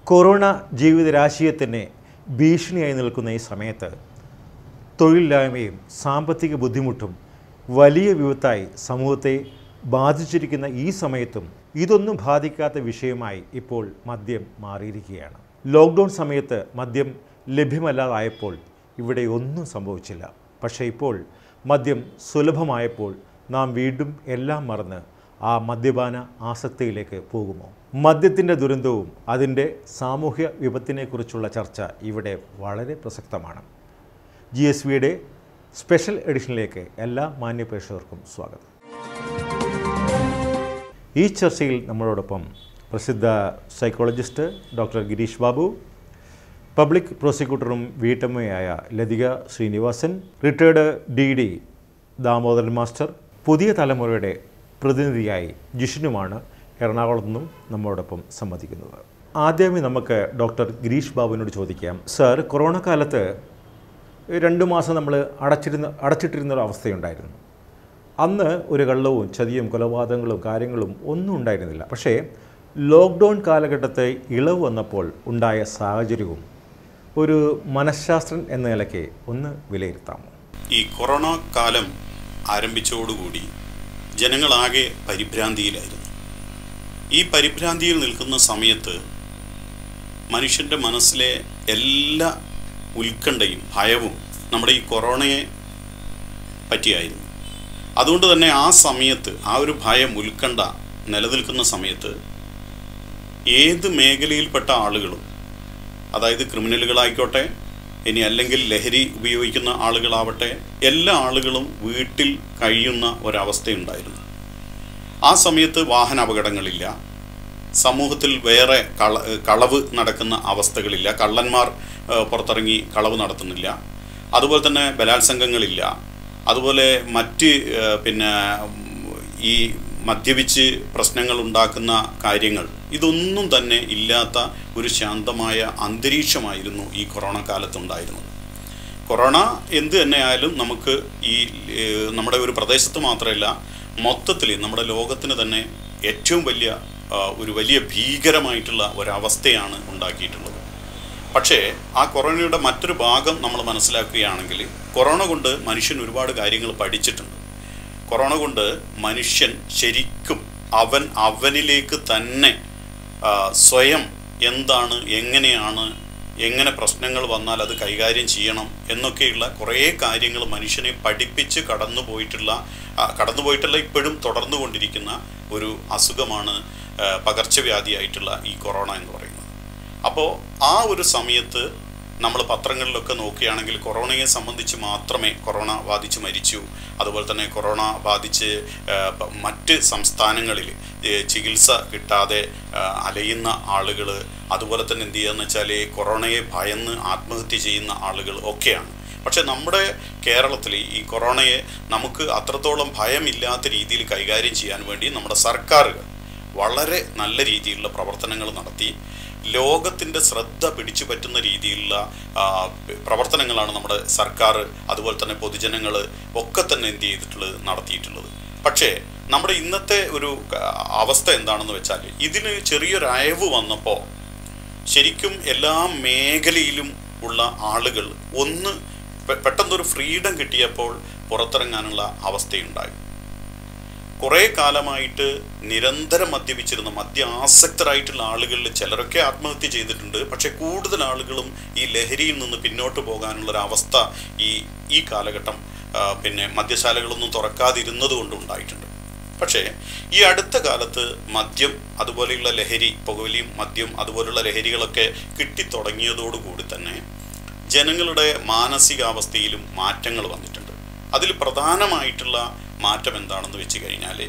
corona ജീവിതരാശിയെ ഭീഷണിയായി നിൽക്കുന്ന ഈ സമയത്ത് തൊഴിലില്ലായ്മയും സാമ്പത്തിക ബുദ്ധിമുട്ടും വലിയ വിപത്തായി സമൂഹത്തെ ബാധിച്ചിരിക്കുന്ന ഈ സമയത്തും ഇതൊന്നും ബാധിക്കാത്ത വിഷയമായി ഇപ്പോൾ മദ്യം മാറിയിരിക്കുകയാണ് ലോക്ക്ഡൗൺ സമയത്ത് മദ്യം ലഭ്യമല്ലാതായപ്പോൾ ഇവിടെ ഒന്നും സംഭവിച്ചില്ല പക്ഷേ ഇപ്പോൾ മദ്യം സുലഭമായപ്പോൾ നാം വീണ്ടും എല്ലാം മറന്ന് ആ മദ്യപാന ആസക്തിയിലേക്ക് പോകുമോ മദ്യത്തിൻ്റെ ദുരന്തവും അതിൻ്റെ സാമൂഹ്യ വിപത്തിനെക്കുറിച്ചുള്ള ചർച്ച ഇവിടെ വളരെ പ്രസക്തമാണ് ജി എസ് വിയുടെ സ്പെഷ്യൽ എഡിഷനിലേക്ക് എല്ലാ മാന്യപ്രേക്ഷകർക്കും സ്വാഗതം ഈ ചർച്ചയിൽ നമ്മളോടൊപ്പം പ്രസിദ്ധ psychologist doctor Girish Babu public പ്രോസിക്യൂട്ടറും വീട്ടമ്മയായ Lathika Srinivasan retired D D Damodaran master പുതിയ തലമുറയുടെ പ്രതിനിധിയായി ജിഷിനുമാണ് എറണാകുളത്തു നിന്നും നമ്മോടൊപ്പം സംവദിക്കുന്നത് ആദ്യമേ നമുക്ക് ഡോക്ടർ ഗിരീഷ് ബാബുവിനോട് ചോദിക്കാം സർ കൊറോണ കാലത്ത് രണ്ട് മാസം നമ്മൾ അടച്ചിരുന്ന അടച്ചിട്ടിരുന്ന ഒരു അവസ്ഥയുണ്ടായിരുന്നു അന്ന് ഒരു കള്ളവും ചതിയും കൊലപാതകങ്ങളും കാര്യങ്ങളും ഒന്നും ഉണ്ടായിരുന്നില്ല പക്ഷേ ലോക്ക്ഡൗൺ കാലഘട്ടത്തെ ഇളവ് വന്നപ്പോൾ ഉണ്ടായ സാഹചര്യവും ഒരു മനഃശാസ്ത്രൻ എന്ന നിലയ്ക്ക് ഒന്ന് വിലയിരുത്താമോ ഈ കൊറോണ കാലം ആരംഭിച്ചതോടുകൂടി ജനങ്ങളാകെ പരിഭ്രാന്തിയിലായിരുന്നു ഈ പരിഭ്രാന്തിയിൽ നിൽക്കുന്ന സമയത്ത് മനുഷ്യൻ്റെ മനസ്സിലെ എല്ലാ ഉത്കണ്ഠയും ഭയവും നമ്മുടെ ഈ കൊറോണയെ പറ്റിയായിരുന്നു അതുകൊണ്ട് തന്നെ ആ സമയത്ത് ആ ഒരു ഭയം ഉത്കണ്ഠ നിലനിൽക്കുന്ന സമയത്ത് ഏത് മേഖലയിൽപ്പെട്ട ആളുകളും അതായത് ക്രിമിനലുകളായിക്കോട്ടെ ഇനി അല്ലെങ്കിൽ ലഹരി ഉപയോഗിക്കുന്ന ആളുകളാവട്ടെ എല്ലാ ആളുകളും വീട്ടിൽ കഴിയുന്ന ഒരവസ്ഥയുണ്ടായിരുന്നു ആ സമയത്ത് വാഹന അപകടങ്ങളില്ല സമൂഹത്തിൽ വേറെ കള കളവ് നടക്കുന്ന അവസ്ഥകളില്ല കള്ളന്മാർ ഏഹ്, പുറത്തിറങ്ങി കളവ് നടത്തുന്നില്ല അതുപോലെ തന്നെ ബലാത്സംഗങ്ങളില്ല അതുപോലെ മറ്റ് ഏഹ്, പിന്നെ ഉം, ഈ മദ്യപിച്ച് പ്രശ്നങ്ങൾ ഉണ്ടാക്കുന്ന കാര്യങ്ങൾ ഇതൊന്നും തന്നെ ഇല്ലാത്ത ഒരു ശാന്തമായ അന്തരീക്ഷമായിരുന്നു ഈ കൊറോണ കാലത്തുണ്ടായിരുന്നത് കൊറോണ എന്ത് തന്നെയായാലും നമുക്ക് ഈ ഏഹ്, നമ്മുടെ ഒരു പ്രദേശത്ത് മാത്രമല്ല മൊത്തത്തിൽ നമ്മുടെ ലോകത്തിന് തന്നെ ഏറ്റവും വലിയ ആ, ഒരു വലിയ ഭീകരമായിട്ടുള്ള ഒരവസ്ഥയാണ് ഉണ്ടാക്കിയിട്ടുള്ളത് പക്ഷേ ആ കൊറോണയുടെ മറ്റൊരു ഭാഗം നമ്മൾ മനസ്സിലാക്കുകയാണെങ്കിൽ കൊറോണ കൊണ്ട് മനുഷ്യൻ ഒരുപാട് കാര്യങ്ങൾ പഠിച്ചിട്ടുണ്ട് കൊറോണ കൊണ്ട് മനുഷ്യൻ ശരിക്കും അവൻ അവനിലേക്ക് തന്നെ ആ, സ്വയം എന്താണ് എങ്ങനെയാണ് എങ്ങനെ പ്രശ്നങ്ങൾ വന്നാൽ അത് കൈകാര്യം ചെയ്യണം എന്നൊക്കെയുള്ള കുറേ കാര്യങ്ങൾ മനുഷ്യനെ പഠിപ്പിച്ച് കടന്നു പോയിട്ടുള്ള ആ, കടന്നു പോയിട്ടുള്ള ഇപ്പോഴും തുടർന്നു കൊണ്ടിരിക്കുന്ന ഒരു അസുഖമാണ് ആ, പകർച്ചവ്യാധിയായിട്ടുള്ള ഈ കൊറോണ എന്ന് പറയുന്നത് അപ്പോൾ ആ ഒരു സമയത്ത് നമ്മൾ പത്രങ്ങളിലൊക്കെ നോക്കുകയാണെങ്കിൽ കൊറോണയെ സംബന്ധിച്ച് മാത്രമേ കൊറോണ ബാധിച്ച് മരിച്ചു അതുപോലെ തന്നെ കൊറോണ ബാധിച്ച് ആ, പ- മറ്റ് സംസ്ഥാനങ്ങളിൽ ഏ, ചികിത്സ കിട്ടാതെ ആ, അലയുന്ന ആളുകൾ അതുപോലെ തന്നെ എന്ത് ചെയ്യുകയെന്ന് വെച്ചാൽ കൊറോണയെ ഭയന്ന് ആത്മഹത്യ ചെയ്യുന്ന ആളുകൾ ഒക്കെയാണ് പക്ഷെ നമ്മുടെ കേരളത്തിൽ ഈ കൊറോണയെ നമുക്ക് അത്രത്തോളം ഭയമില്ലാത്ത രീതിയിൽ കൈകാര്യം ചെയ്യാൻ വേണ്ടി നമ്മുടെ സർക്കാരുകൾ വളരെ നല്ല രീതിയിലുള്ള പ്രവർത്തനങ്ങൾ നടത്തി ലോകത്തിൻ്റെ ശ്രദ്ധ പിടിച്ചു പറ്റുന്ന രീതിയിലുള്ള ആ, പ്രവർത്തനങ്ങളാണ് നമ്മുടെ സർക്കാർ അതുപോലെ തന്നെ പൊതുജനങ്ങൾ ഒക്കെ തന്നെ എന്ത് ചെയ്തിട്ടുള്ളത് നടത്തിയിട്ടുള്ളത് പക്ഷേ നമ്മുടെ ഇന്നത്തെ ഒരു ആ, അവസ്ഥ എന്താണെന്ന് വെച്ചാൽ ഇതിന് ചെറിയൊരു അയവ് വന്നപ്പോൾ ശരിക്കും എല്ലാ മേഖലയിലും ഉള്ള ആളുകൾ ഒന്ന് പെ- പെട്ടെന്നൊരു ഫ്രീഡം കിട്ടിയപ്പോൾ പുറത്തിറങ്ങാനുള്ള അവസ്ഥയുണ്ടായി കുറേ കാലമായിട്ട് നിരന്തരം മദ്യപിച്ചിരുന്ന മദ്യാസക്തരായിട്ടുള്ള ആളുകളിൽ ചിലരൊക്കെ ആത്മഹത്യ ചെയ്തിട്ടുണ്ട് പക്ഷെ കൂടുതൽ ആളുകളും ഈ ലഹരിയിൽ നിന്ന് പിന്നോട്ട് പോകാനുള്ള ഒരു അവസ്ഥ ഈ ഈ കാലഘട്ടം ആ, പിന്നെ മദ്യശാലകളൊന്നും തുറക്കാതിരുന്നത് കൊണ്ട് ഉണ്ടായിട്ടുണ്ട് പക്ഷേ ഈ അടുത്ത കാലത്ത് മദ്യം അതുപോലെയുള്ള ലഹരി പുകവലിയും മദ്യം അതുപോലുള്ള ലഹരികളൊക്കെ കിട്ടിത്തുടങ്ങിയതോടുകൂടി തന്നെ ജനങ്ങളുടെ മാനസികാവസ്ഥയിലും മാറ്റങ്ങൾ വന്നിട്ടുണ്ട് അതിൽ പ്രധാനമായിട്ടുള്ള മാറ്റം എന്താണെന്ന് വെച്ച് കഴിഞ്ഞാൽ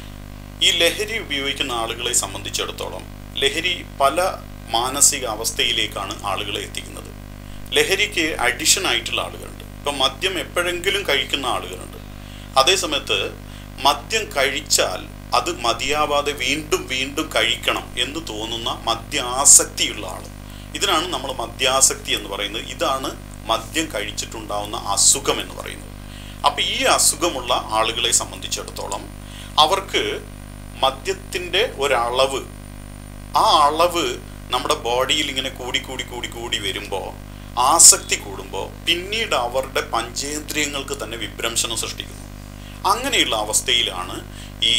ഈ ലഹരി ഉപയോഗിക്കുന്ന ആളുകളെ സംബന്ധിച്ചിടത്തോളം ലഹരി പല മാനസിക അവസ്ഥയിലേക്കാണ് ആളുകളെ എത്തിക്കുന്നത് ലഹരിക്ക് അഡിഷൻ ആയിട്ടുള്ള ആളുകളുണ്ട് ഇപ്പം മദ്യം എപ്പോഴെങ്കിലും കഴിക്കുന്ന ആളുകളുണ്ട് അതേസമയത്ത് മദ്യം കഴിച്ചാൽ അത് മതിയാവാതെ വീണ്ടും വീണ്ടും കഴിക്കണം എന്ന് തോന്നുന്ന മദ്യാസക്തിയുള്ള ആൾ ഇതിനാണ് നമ്മൾ മദ്യാസക്തി എന്ന് പറയുന്നത് ഇതാണ് മദ്യം കഴിച്ചിട്ടുണ്ടാവുന്ന അസുഖം എന്ന് പറയുന്നത് അപ്പം ഈ അസുഖമുള്ള ആളുകളെ സംബന്ധിച്ചിടത്തോളം അവർക്ക് മദ്യത്തിൻ്റെ ഒരളവ് ആ അളവ് നമ്മുടെ ബോഡിയിൽ ഇങ്ങനെ കൂടി കൂടി കൂടി കൂടി വരുമ്പോൾ ആസക്തി കൂടുമ്പോൾ പിന്നീട് അവരുടെ പഞ്ചേന്ദ്രിയങ്ങൾക്ക് തന്നെ വിഭ്രംശനം സൃഷ്ടിക്കുന്നു അങ്ങനെയുള്ള അവസ്ഥയിലാണ് ഈ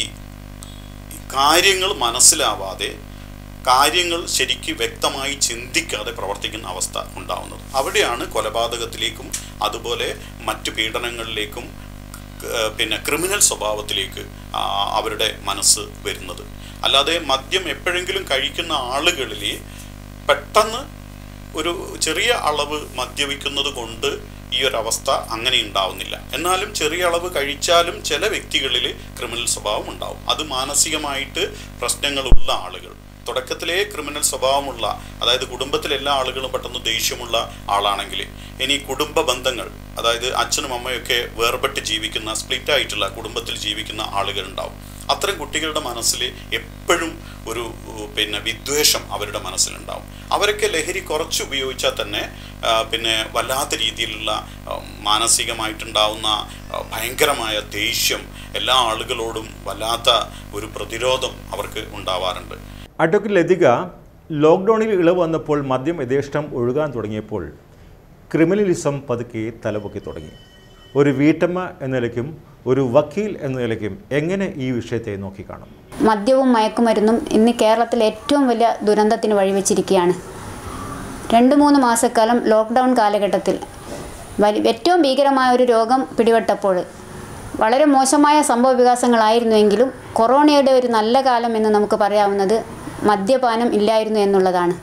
കാര്യങ്ങൾ മനസ്സിലാവാതെ കാര്യങ്ങൾ ശരിക്ക് വ്യക്തമായി ചിന്തിക്കാതെ പ്രവർത്തിക്കുന്ന അവസ്ഥ ഉണ്ടാവുന്നത് അവിടെയാണ് കൊലപാതകത്തിലേക്കും അതുപോലെ മറ്റു പീഡനങ്ങളിലേക്കും ഏഹ് പിന്നെ ക്രിമിനൽ സ്വഭാവത്തിലേക്ക് ആ, അവരുടെ മനസ്സ് വരുന്നത് അല്ലാതെ മദ്യം എപ്പോഴെങ്കിലും കഴിക്കുന്ന ആളുകളിൽ പെട്ടെന്ന് ഒരു ചെറിയ അളവ് മദ്യപിക്കുന്നത് കൊണ്ട് ഈ ഒരു അവസ്ഥ അങ്ങനെ ഉണ്ടാവുന്നില്ല എന്നാലും ചെറിയ അളവ് കഴിച്ചാലും ചില വ്യക്തികളിൽ ക്രിമിനൽ സ്വഭാവം ഉണ്ടാവും അത് മാനസികമായിട്ട് പ്രശ്നങ്ങളുള്ള ആളുകൾ തുടക്കത്തിലേ ക്രിമിനൽ സ്വഭാവമുള്ള അതായത് കുടുംബത്തിലെ എല്ലാ ആളുകളും പെട്ടെന്ന് ദേഷ്യമുള്ള ആളാണെങ്കിൽ ഇനി കുടുംബ ബന്ധങ്ങൾ അതായത് അച്ഛനും അമ്മയൊക്കെ വേർപെട്ട് ജീവിക്കുന്ന സ്പ്ലിറ്റ് ആയിട്ടുള്ള കുടുംബത്തിൽ ജീവിക്കുന്ന ആളുകൾ ഉണ്ടാവും അത്തരം കുട്ടികളുടെ മനസ്സിൽ എപ്പോഴും ഒരു ഉം, പിന്നെ വിദ്വേഷം അവരുടെ മനസ്സിലുണ്ടാവും അവരൊക്കെ ലഹരി കുറച്ച് ഉപയോഗിച്ചാൽ തന്നെ ആ, പിന്നെ വല്ലാത്ത രീതിയിലുള്ള ആ, മാനസികമായിട്ടുണ്ടാവുന്ന ആ, ഭയങ്കരമായ ദേഷ്യം എല്ലാ ആളുകളോടും വല്ലാത്ത ഒരു പ്രതിരോധം അവർക്ക് ഉണ്ടാവാറുണ്ട് അഡ്വക്കേറ്റ് ലതിക ലോക്ക്ഡൗണിൽ ഇളവ് വന്നപ്പോൾ മദ്യം യഥേഷ്ടം ഒഴുകാൻ തുടങ്ങിയപ്പോൾ ക്രിമിനലിസം പതുക്കെ തലപൊക്കി തുടങ്ങി ഒരു വീട്ടമ്മ എന്ന നിലയ്ക്കും ഒരു വക്കീൽ എന്ന നിലയ്ക്കും എങ്ങനെ ഈ വിഷയത്തെ നോക്കിക്കാണും മദ്യവും മയക്കുമരുന്നും ഇന്ന് കേരളത്തിൽ ഏറ്റവും വലിയ ദുരന്തത്തിന് വഴിവെച്ചിരിക്കുകയാണ് രണ്ട് മൂന്ന് മാസക്കാലം ലോക്ക്ഡൗൺ കാലഘട്ടത്തിൽ വലി ഏറ്റവും ഭീകരമായ ഒരു രോഗം പിടിപെട്ടപ്പോൾ വളരെ മോശമായ സംഭവ വികാസങ്ങളായിരുന്നുവെങ്കിലും കൊറോണയുടെ ഒരു നല്ല കാലം എന്ന് നമുക്ക് പറയാവുന്നത് മദ്യപാനം ഇല്ലായിരുന്നു എന്നുള്ളതാണ്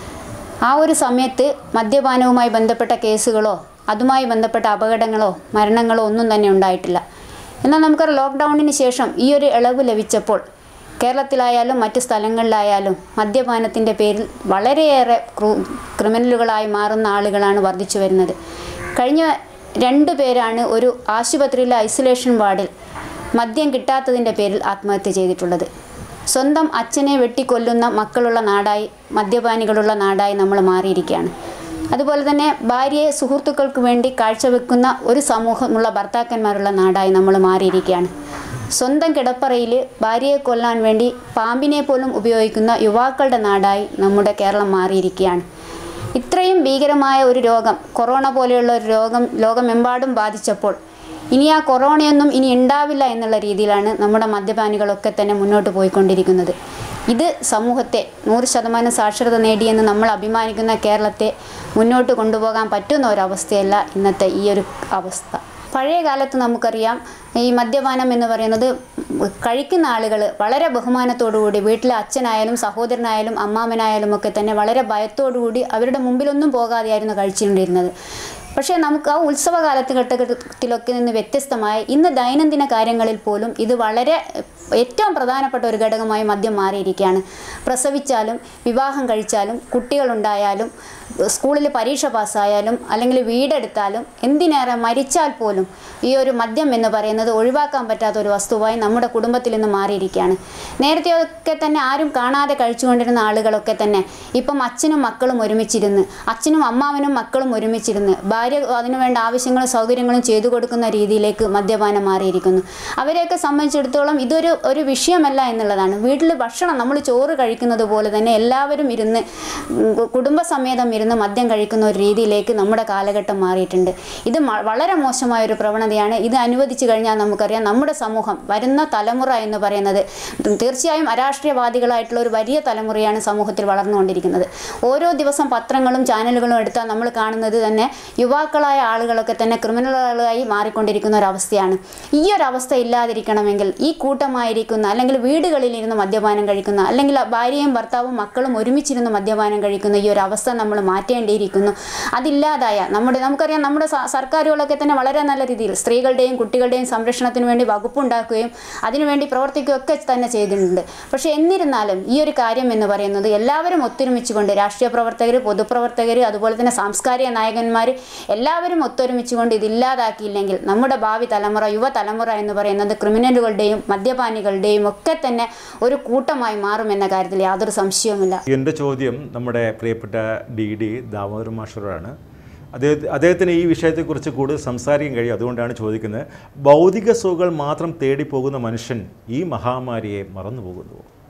ആ ഒരു സമയത്ത് മദ്യപാനവുമായി ബന്ധപ്പെട്ട കേസുകളോ അതുമായി ബന്ധപ്പെട്ട അപകടങ്ങളോ മരണങ്ങളോ ഒന്നും തന്നെ ഉണ്ടായിട്ടില്ല എന്നാൽ നമുക്കറിയാം ലോക്ക്ഡൗണിന് ശേഷം ഈ ഒരു ഇളവ് ലഭിച്ചപ്പോൾ കേരളത്തിലായാലും മറ്റ് സ്ഥലങ്ങളിലായാലും മദ്യപാനത്തിൻ്റെ പേരിൽ വളരെയേറെ ക്രൂ- ക്രിമിനലുകളായി മാറുന്ന ആളുകളാണ് വർദ്ധിച്ചു വരുന്നത് കഴിഞ്ഞ രണ്ട് പേരാണ് ഒരു ആശുപത്രിയിലെ ഐസൊലേഷൻ വാർഡിൽ മദ്യം കിട്ടാത്തതിൻ്റെ പേരിൽ ആത്മഹത്യ ചെയ്തിട്ടുള്ളത് സ്വന്തം അച്ഛനെ വെട്ടിക്കൊല്ലുന്ന മക്കളുള്ള നാടായി മദ്യപാനികളുള്ള നാടായി നമ്മൾ മാറിയിരിക്കുകയാണ് അതുപോലെ തന്നെ ഭാര്യയെ സുഹൃത്തുക്കൾക്ക് വേണ്ടി കാഴ്ചവെക്കുന്ന ഒരു സമൂഹമുള്ള ഭർത്താക്കന്മാരുള്ള നാടായി നമ്മൾ മാറിയിരിക്കുകയാണ് സ്വന്തം കിടപ്പറയിൽ ഭാര്യയെ കൊല്ലാൻ വേണ്ടി പാമ്പിനെ പോലും ഉപയോഗിക്കുന്ന യുവാക്കളുടെ നാടായി നമ്മുടെ കേരളം മാറിയിരിക്കുകയാണ് ഇത്രയും ഭീകരമായ ഒരു രോഗം കൊറോണ പോലെയുള്ള ഒരു രോഗം ലോകമെമ്പാടും ബാധിച്ചപ്പോൾ ഇനി ആ കൊറോണയൊന്നും ഇനി ഉണ്ടാവില്ല എന്നുള്ള രീതിയിലാണ് നമ്മുടെ മദ്യപാനികളൊക്കെ തന്നെ മുന്നോട്ട് പോയിക്കൊണ്ടിരിക്കുന്നത് ഇത് സമൂഹത്തെ നൂറ് ശതമാനം സാക്ഷരത നേടിയെന്ന് നമ്മൾ അഭിമാനിക്കുന്ന കേരളത്തെ മുന്നോട്ട് കൊണ്ടുപോകാൻ പറ്റുന്ന ഒരവസ്ഥയല്ല ഇന്നത്തെ ഈ ഒരു അവസ്ഥ പഴയ കാലത്ത് നമുക്കറിയാം ഈ മദ്യപാനം എന്ന് പറയുന്നത് കഴിക്കുന്ന ആളുകൾ വളരെ ബഹുമാനത്തോടുകൂടി വീട്ടിലെ അച്ഛനായാലും സഹോദരനായാലും അമ്മാമനായാലും ഒക്കെ തന്നെ വളരെ ഭയത്തോടുകൂടി അവരുടെ മുമ്പിലൊന്നും പോകാതെയായിരുന്നു കഴിച്ചുകൊണ്ടിരുന്നത് പക്ഷേ നമുക്ക് ആ ഉത്സവ കാലഘട്ടത്തിലൊക്കെ നിന്ന് വ്യത്യസ്തമായി ഇന്ന് ദൈനംദിന കാര്യങ്ങളിൽ പോലും ഇത് വളരെ ഏറ്റവും പ്രധാനപ്പെട്ട ഒരു ഘടകമായി മദ്യം മാറിയിരിക്കുകയാണ് പ്രസവിച്ചാലും വിവാഹം കഴിച്ചാലും കുട്ടികളുണ്ടായാലും സ്കൂളിൽ പരീക്ഷ പാസ്സായാലും അല്ലെങ്കിൽ വീടെടുത്താലും എന്തിനേറെ മരിച്ചാൽ പോലും ഈ ഒരു മദ്യം എന്ന് പറയുന്നത് ഒഴിവാക്കാൻ പറ്റാത്ത ഒരു വസ്തുവായി നമ്മുടെ കുടുംബത്തിൽ നിന്ന് മാറിയിരിക്കുകയാണ് നേരത്തെയൊക്കെ തന്നെ ആരും കാണാതെ കഴിച്ചുകൊണ്ടിരുന്ന ആളുകളൊക്കെ തന്നെ ഇപ്പം അച്ഛനും മക്കളും ഒരുമിച്ചിരുന്ന് അച്ഛനും അമ്മാവനും മക്കളും ഒരുമിച്ചിരുന്ന് ഭാര്യ അതിനുവേണ്ട ആവശ്യങ്ങളും സൗകര്യങ്ങളും ചെയ്തു കൊടുക്കുന്ന രീതിയിലേക്ക് മദ്യപാനം മാറിയിരിക്കുന്നു അവരെയൊക്കെ സംബന്ധിച്ചിടത്തോളം ഇതൊരു ഒരു വിഷയമല്ല എന്നുള്ളതാണ് വീട്ടിൽ ഭക്ഷണം നമ്മൾ ചോറ് കഴിക്കുന്നത് പോലെ തന്നെ എല്ലാവരും ഇരുന്ന് ഉം, കുടുംബസമേതം ഇരുന്ന് മദ്യം കഴിക്കുന്ന ഒരു രീതിയിലേക്ക് നമ്മുടെ കാലഘട്ടം മാറിയിട്ടുണ്ട് ഇത് മ- വളരെ മോശമായ ഒരു പ്രവണതയാണ് ഇത് അനുവദിച്ചു കഴിഞ്ഞാൽ നമുക്കറിയാം നമ്മുടെ സമൂഹം വരുന്ന തലമുറ എന്ന് പറയുന്നത് തീർച്ചയായും അരാഷ്ട്രീയവാദികളായിട്ടുള്ള ഒരു വലിയ തലമുറയാണ് സമൂഹത്തിൽ വളർന്നുകൊണ്ടിരിക്കുന്നത് ഓരോ ദിവസം പത്രങ്ങളും ചാനലുകളും എടുത്താൽ നമ്മൾ കാണുന്നത് തന്നെ യുവാക്കളായ ആളുകളൊക്കെ തന്നെ ക്രിമിനലുകളായി മാറിക്കൊണ്ടിരിക്കുന്ന ഒരു അവസ്ഥയാണ് ഈ ഒരു അവസ്ഥ ഇല്ലാതിരിക്കണമെങ്കിൽ ഈ കൂട്ടമായിരിക്കുന്ന അല്ലെങ്കിൽ വീടുകളിൽ ഇരുന്ന് മദ്യപാനം കഴിക്കുന്ന അല്ലെങ്കിൽ ഭാര്യയും ഭർത്താവും മക്കളും ഒരുമിച്ചിരുന്ന് മദ്യപാനം കഴിക്കുന്ന ഈ ഒരു അവസ്ഥ നമ്മൾ മാറ്റേണ്ടിയിരിക്കുന്നു അതില്ലാതായ നമ്മുടെ നമുക്കറിയാം നമ്മുടെ സ- സർക്കാരുകളൊക്കെ തന്നെ വളരെ നല്ല രീതിയിൽ സ്ത്രീകളുടെയും കുട്ടികളുടെയും സംരക്ഷണത്തിന് വേണ്ടി വകുപ്പുണ്ടാക്കുകയും അതിനുവേണ്ടി പ്രവർത്തിക്കുകയൊക്കെ തന്നെ ചെയ്തിട്ടുണ്ട് പക്ഷേ എന്നിരുന്നാലും ഈ ഒരു കാര്യം എന്ന് പറയുന്നത് എല്ലാവരും ഒത്തൊരുമിച്ചുകൊണ്ട് രാഷ്ട്രീയ പ്രവർത്തകർ പൊതുപ്രവർത്തകർ അതുപോലെ തന്നെ സാംസ്കാരിക നായകന്മാർ എല്ലാവരും ഒത്തൊരുമിച്ചുകൊണ്ട് ഇതില്ലാതാക്കിയില്ലെങ്കിൽ നമ്മുടെ ഭാവി തലമുറ യുവതലമുറ എന്ന് പറയുന്നത് ക്രിമിനലുകളുടെയും മദ്യപാനികളുടെയും ഒക്കെ തന്നെ ഒരു കൂട്ടമായി മാറുമെന്ന കാര്യത്തിൽ യാതൊരു സംശയവുമില്ല എൻ്റെ ചോദ്യം നമ്മുടെ പ്രിയപ്പെട്ട ഡി ഡി ദാമോദർ മാഷറോടാണ് അദ്ദേഹത്തെ അദ്ദേഹത്തിന് ഈ വിഷയത്തെക്കുറിച്ച് കൂടുതൽ സംസാരിക്കാൻ കഴിയും അതുകൊണ്ടാണ് ചോദിക്കുന്നത് ഭൗതിക സുഖങ്ങൾ മാത്രം തേടി പോകുന്ന മനുഷ്യൻ ഈ മഹാമാരിയെ മറന്നു പോകുന്നു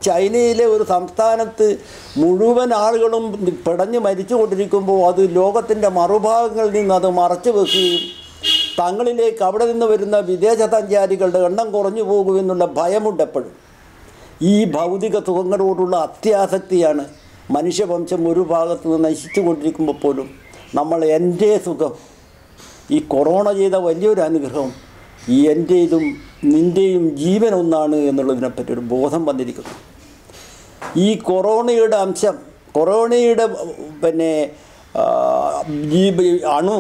ചൈനയിലെ ഒരു സംസ്ഥാനത്ത് മുഴുവൻ ആളുകളും പിടഞ്ഞ് മരിച്ചുകൊണ്ടിരിക്കുമ്പോൾ അത് ലോകത്തിൻ്റെ മറുഭാഗങ്ങളിൽ നിന്ന് അത് മറച്ചു വെക്കുകയും തങ്ങളിലേക്ക് അവിടെ നിന്ന് വരുന്ന വിദേശ സഞ്ചാരികളുടെ എണ്ണം കുറഞ്ഞു പോകുമെന്നുള്ള ഭയമുണ്ട് എപ്പോഴും ഈ ഭൗതിക സുഖങ്ങളോടുള്ള അത്യാസക്തിയാണ് മനുഷ്യവംശം ഒരു ഭാഗത്ത് നിന്ന് നശിച്ചു കൊണ്ടിരിക്കുമ്പോൾ പോലും നമ്മൾ എൻ്റെ സുഖം ഈ കൊറോണ ചെയ്ത വലിയൊരു അനുഗ്രഹം ഈ എൻ്റെതും നിൻ്റെയും ജീവൻ ഒന്നാണ് എന്നുള്ളതിനെപ്പറ്റി ഒരു ബോധം വന്നിരിക്കുന്നു ഈ കൊറോണയുടെ അംശം കൊറോണയുടെ പിന്നെ ആ, ജീവ അണു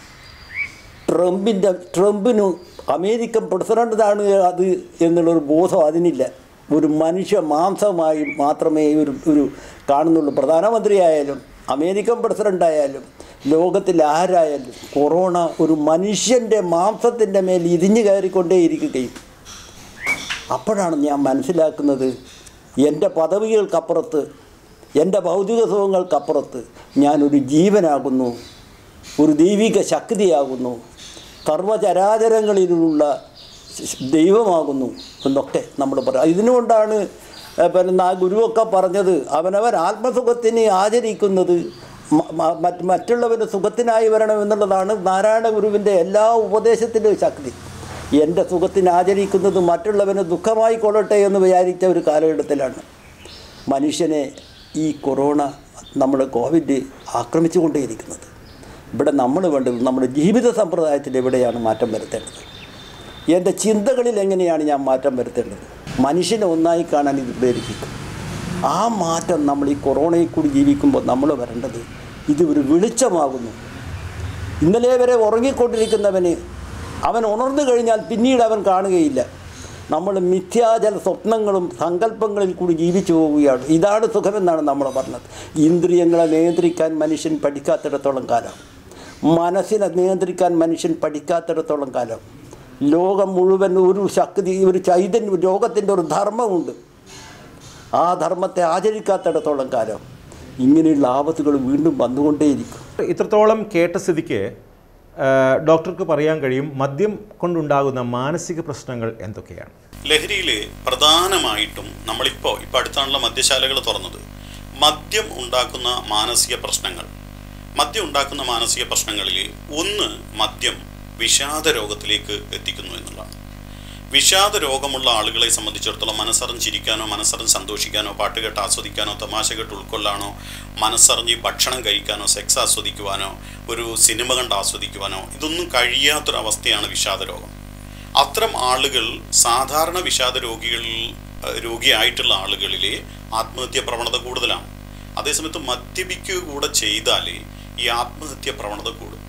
ട്രംപിൻ്റെ ട്രംപിന് അമേരിക്കൻ പ്രസിഡൻ്റാണ് അത് എന്നുള്ളൊരു ബോധം അതിനില്ല ഒരു മനുഷ്യ മാംസമായി മാത്രമേ ഒരു ഒരു കാണുന്നുള്ളൂ പ്രധാനമന്ത്രിയായാലും അമേരിക്കൻ പ്രസിഡൻ്റായാലും ലോകത്തിൽ ആരായാലും കൊറോണ ഒരു മനുഷ്യൻ്റെ മാംസത്തിൻ്റെ മേൽ ഇരിഞ്ഞു കയറിക്കൊണ്ടേയിരിക്കുകയും അപ്പോഴാണ് ഞാൻ മനസ്സിലാക്കുന്നത് എൻ്റെ പദവികൾക്കപ്പുറത്ത് എൻ്റെ ഭൗതിക സുഖങ്ങൾക്കപ്പുറത്ത് ഞാനൊരു ജീവനാകുന്നു ഒരു ദൈവിക ശക്തിയാകുന്നു സർവചരാചരങ്ങളിലുള്ള ദൈവമാകുന്നു എന്നൊക്കെ നമ്മൾ പറയാം ഇതിനുകൊണ്ടാണ് ഏഹ്, പിന്നെ ആ ഗുരുവൊക്കെ പറഞ്ഞത് അവനവൻ ആത്മസുഖത്തിന് ആചരിക്കുന്നത് മ- മ- മറ്റ് മറ്റുള്ളവൻ്റെ സുഖത്തിനായി വരണം എന്നുള്ളതാണ് നാരായണ ഗുരുവിൻ്റെ എല്ലാ ഉപദേശത്തിൻ്റെ ശക്തി എൻ്റെ സുഖത്തിന് ആചരിക്കുന്നത് മറ്റുള്ളവന് ദുഃഖമായി കൊള്ളട്ടെ എന്ന് വിചാരിച്ച ഒരു കാലഘട്ടത്തിലാണ് മനുഷ്യനെ ഈ കൊറോണ നമ്മുടെ കോവിഡ് ആക്രമിച്ചു കൊണ്ടേയിരിക്കുന്നത് ഇവിടെ നമ്മൾ വേണ്ടത് നമ്മുടെ ജീവിത സമ്പ്രദായത്തിൽ എവിടെയാണ് മാറ്റം വരുത്തേണ്ടത് എൻ്റെ ചിന്തകളിൽ എങ്ങനെയാണ് ഞാൻ മാറ്റം വരുത്തേണ്ടത് മനുഷ്യനെ ഒന്നായി കാണാൻ ഇത് പ്രേരിപ്പിക്കും ആ മാറ്റം നമ്മൾ ഈ കൊറോണയിൽ കൂടി ജീവിക്കുമ്പോൾ നമ്മൾ വരേണ്ടത് ഇത് ഒരു വെളിച്ചമാകുന്നു ഇന്നലെ വരെ ഉറങ്ങിക്കൊണ്ടിരിക്കുന്നവന് അവൻ ഉണർന്നു കഴിഞ്ഞാൽ പിന്നീട് അവൻ കാണുകയില്ല നമ്മൾ മിഥ്യാചല സ്വപ്നങ്ങളും സങ്കല്പങ്ങളിൽ കൂടി ജീവിച്ചു പോവുകയാണ് ഇതാണ് സുഖമെന്നാണ് നമ്മൾ പറഞ്ഞത് ഇന്ദ്രിയങ്ങളെ നിയന്ത്രിക്കാൻ മനുഷ്യൻ പഠിക്കാത്തിടത്തോളം കാലം മനസ്സിനെ നിയന്ത്രിക്കാൻ മനുഷ്യൻ പഠിക്കാത്തിടത്തോളം കാലം ലോകം മുഴുവൻ ഒരു ശക്തി ഒരു ചൈതന്യം ലോകത്തിൻ്റെ ഒരു ധർമ്മമുണ്ട് ആ ധർമ്മത്തെ ആചരിക്കാത്തിടത്തോളം കാലം ഇങ്ങനെയുള്ള ആപത്തുകൾ വീണ്ടും വന്നുകൊണ്ടേയിരിക്കും ഇത്രത്തോളം കേട്ട സ്ഥിതിക്ക് ആ, ഡോക്ടർക്ക് പറയാൻ കഴിയും മദ്യം കൊണ്ടുണ്ടാകുന്ന മാനസിക പ്രശ്നങ്ങൾ എന്തൊക്കെയാണ് ലഹരിയിൽ പ്രധാനമായിട്ടും നമ്മളിപ്പോൾ ഇപ്പോൾ അടുത്താണല്ലോ മദ്യശാലകൾ തുറന്നത് മദ്യം ഉണ്ടാക്കുന്ന മാനസിക പ്രശ്നങ്ങൾ മദ്യം ഉണ്ടാക്കുന്ന മാനസിക പ്രശ്നങ്ങളിൽ ഒന്ന് മദ്യം വിഷാദ രോഗത്തിലേക്ക് എത്തിക്കുന്നു എന്നുള്ളതാണ് വിഷാദ രോഗമുള്ള ആളുകളെ സംബന്ധിച്ചിടത്തോളം മനസ്സറിഞ്ഞ് ചിരിക്കാനോ മനസ്സറിഞ്ഞ് സന്തോഷിക്കാനോ പാട്ട് കേട്ട് ആസ്വദിക്കാനോ തമാശ കേട്ട് ഉൾക്കൊള്ളാനോ മനസ്സറിഞ്ഞ് ഭക്ഷണം കഴിക്കാനോ സെക്സ് ആസ്വദിക്കുവാനോ ഒരു സിനിമ കണ്ട് ആസ്വദിക്കുവാനോ ഇതൊന്നും കഴിയാത്തൊരവസ്ഥയാണ് വിഷാദ രോഗം അത്തരം ആളുകൾ സാധാരണ വിഷാദ രോഗികളിൽ ഏഹ്, രോഗിയായിട്ടുള്ള ആളുകളിലെ ആത്മഹത്യ പ്രവണത കൂടുതലാണ് അതേസമയത്ത് മദ്യപിക്കുക കൂടെ ചെയ്താൽ ഈ ആത്മഹത്യ പ്രവണത കൂടും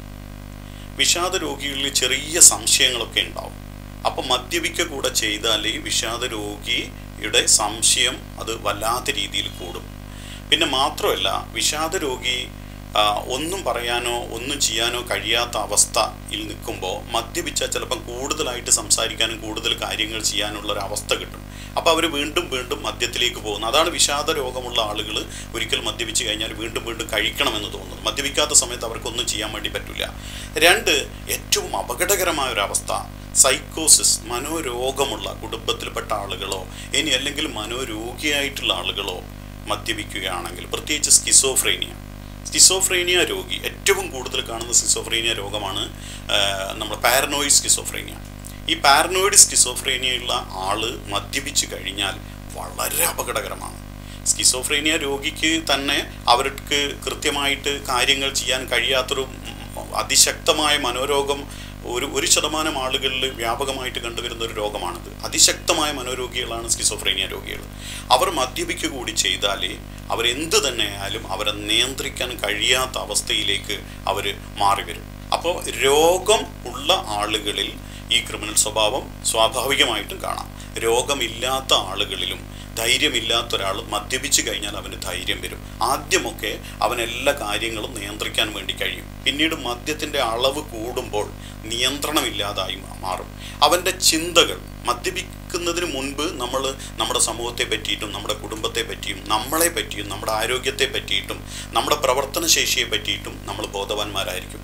വിഷാദ രോഗികളിൽ ചെറിയ സംശയങ്ങളൊക്കെ ഉണ്ടാവും അപ്പോൾ മദ്യപിക്കുക കൂടെ ചെയ്താൽ വിഷാദ രോഗിയുടെ സംശയം അത് വല്ലാത്ത രീതിയിൽ കൂടും പിന്നെ മാത്രമല്ല വിഷാദ രോഗി ആ, ഒന്നും പറയാനോ ഒന്നും ചെയ്യാനോ കഴിയാത്ത അവസ്ഥയിൽ നിൽക്കുമ്പോൾ മദ്യപിച്ചാൽ ചിലപ്പം കൂടുതലായിട്ട് സംസാരിക്കാനും കൂടുതൽ കാര്യങ്ങൾ ചെയ്യാനുള്ള ഒരു അവസ്ഥ കിട്ടും അപ്പോൾ അവർ വീണ്ടും വീണ്ടും മദ്യത്തിലേക്ക് പോകുന്നു അതാണ് വിഷാദ രോഗമുള്ള ആളുകൾ ഒരിക്കൽ മദ്യപിച്ച് കഴിഞ്ഞാൽ വീണ്ടും വീണ്ടും കഴിക്കണമെന്ന് തോന്നുന്നു മദ്യപിക്കാത്ത സമയത്ത് അവർക്കൊന്നും ചെയ്യാൻ വേണ്ടി പറ്റില്ല രണ്ട് ഏറ്റവും അപകടകരമായ ഒരു അവസ്ഥ സൈക്കോസിസ് മനോരോഗമുള്ള കുടുംബത്തിൽപ്പെട്ട ആളുകളോ ഇനി അല്ലെങ്കിൽ മനോരോഗിയായിട്ടുള്ള ആളുകളോ മദ്യപിക്കുകയാണെങ്കിൽ പ്രത്യേകിച്ച് സ്കിസോഫ്രേനിയ സ്കിസോഫ്രേനിയ രോഗി ഏറ്റവും കൂടുതൽ കാണുന്ന സ്കിസോഫ്രേനിയ രോഗമാണ് നമ്മൾ പാരനോയിഡ് സ്കിസോഫ്രേനിയ ഈ പാരനോയിഡ് സ്കിസോഫ്രേനിയയുള്ള ആള് മദ്യപിച്ച് കഴിഞ്ഞാൽ വളരെ അപകടകരമാണ് സ്കിസോഫ്രേനിയ രോഗിക്ക് തന്നെ അവർക്ക് കൃത്യമായിട്ട് കാര്യങ്ങൾ ചെയ്യാൻ കഴിയാത്തൊരു ഉം, അതിശക്തമായ മനോരോഗം ഒരു ഒരു ശതമാനം ആളുകളിൽ വ്യാപകമായിട്ട് കണ്ടുവരുന്ന ഒരു രോഗമാണിത് അതിശക്തമായ മനോരോഗികളാണ് സ്കിസോഫ്രേനിയ രോഗികൾ അവർ മദ്യപിക്കുക കൂടി ചെയ്താൽ അവരെന്ത് തന്നെ ആയാലും അവരെ നിയന്ത്രിക്കാൻ കഴിയാത്ത അവസ്ഥയിലേക്ക് അവർ മാറി വരും അപ്പോൾ രോഗം ഉള്ള ആളുകളിൽ ഈ ക്രിമിനൽ സ്വഭാവം സ്വാഭാവികമായിട്ടും കാണാം രോഗമില്ലാത്ത ആളുകളിലും ധൈര്യമില്ലാത്ത ഒരാൾ മദ്യപിച്ച് കഴിഞ്ഞാൽ അവന് ധൈര്യം വരും ആദ്യമൊക്കെ അവൻ എല്ലാ കാര്യങ്ങളും നിയന്ത്രിക്കാൻ വേണ്ടി കഴിയും പിന്നീട് മദ്യത്തിൻ്റെ അളവ് കൂടുമ്പോൾ നിയന്ത്രണമില്ലാതായി മാ- മാറും അവൻ്റെ ചിന്തകൾ മദ്യപിക്കുന്നതിന് മുൻപ് നമ്മൾ നമ്മുടെ സമൂഹത്തെ പറ്റിയിട്ടും നമ്മുടെ കുടുംബത്തെ പറ്റിയും നമ്മളെ പറ്റിയും നമ്മുടെ ആരോഗ്യത്തെ പറ്റിയിട്ടും നമ്മുടെ പ്രവർത്തന ശേഷിയെ പറ്റിയിട്ടും നമ്മൾ ബോധവാന്മാരായിരിക്കും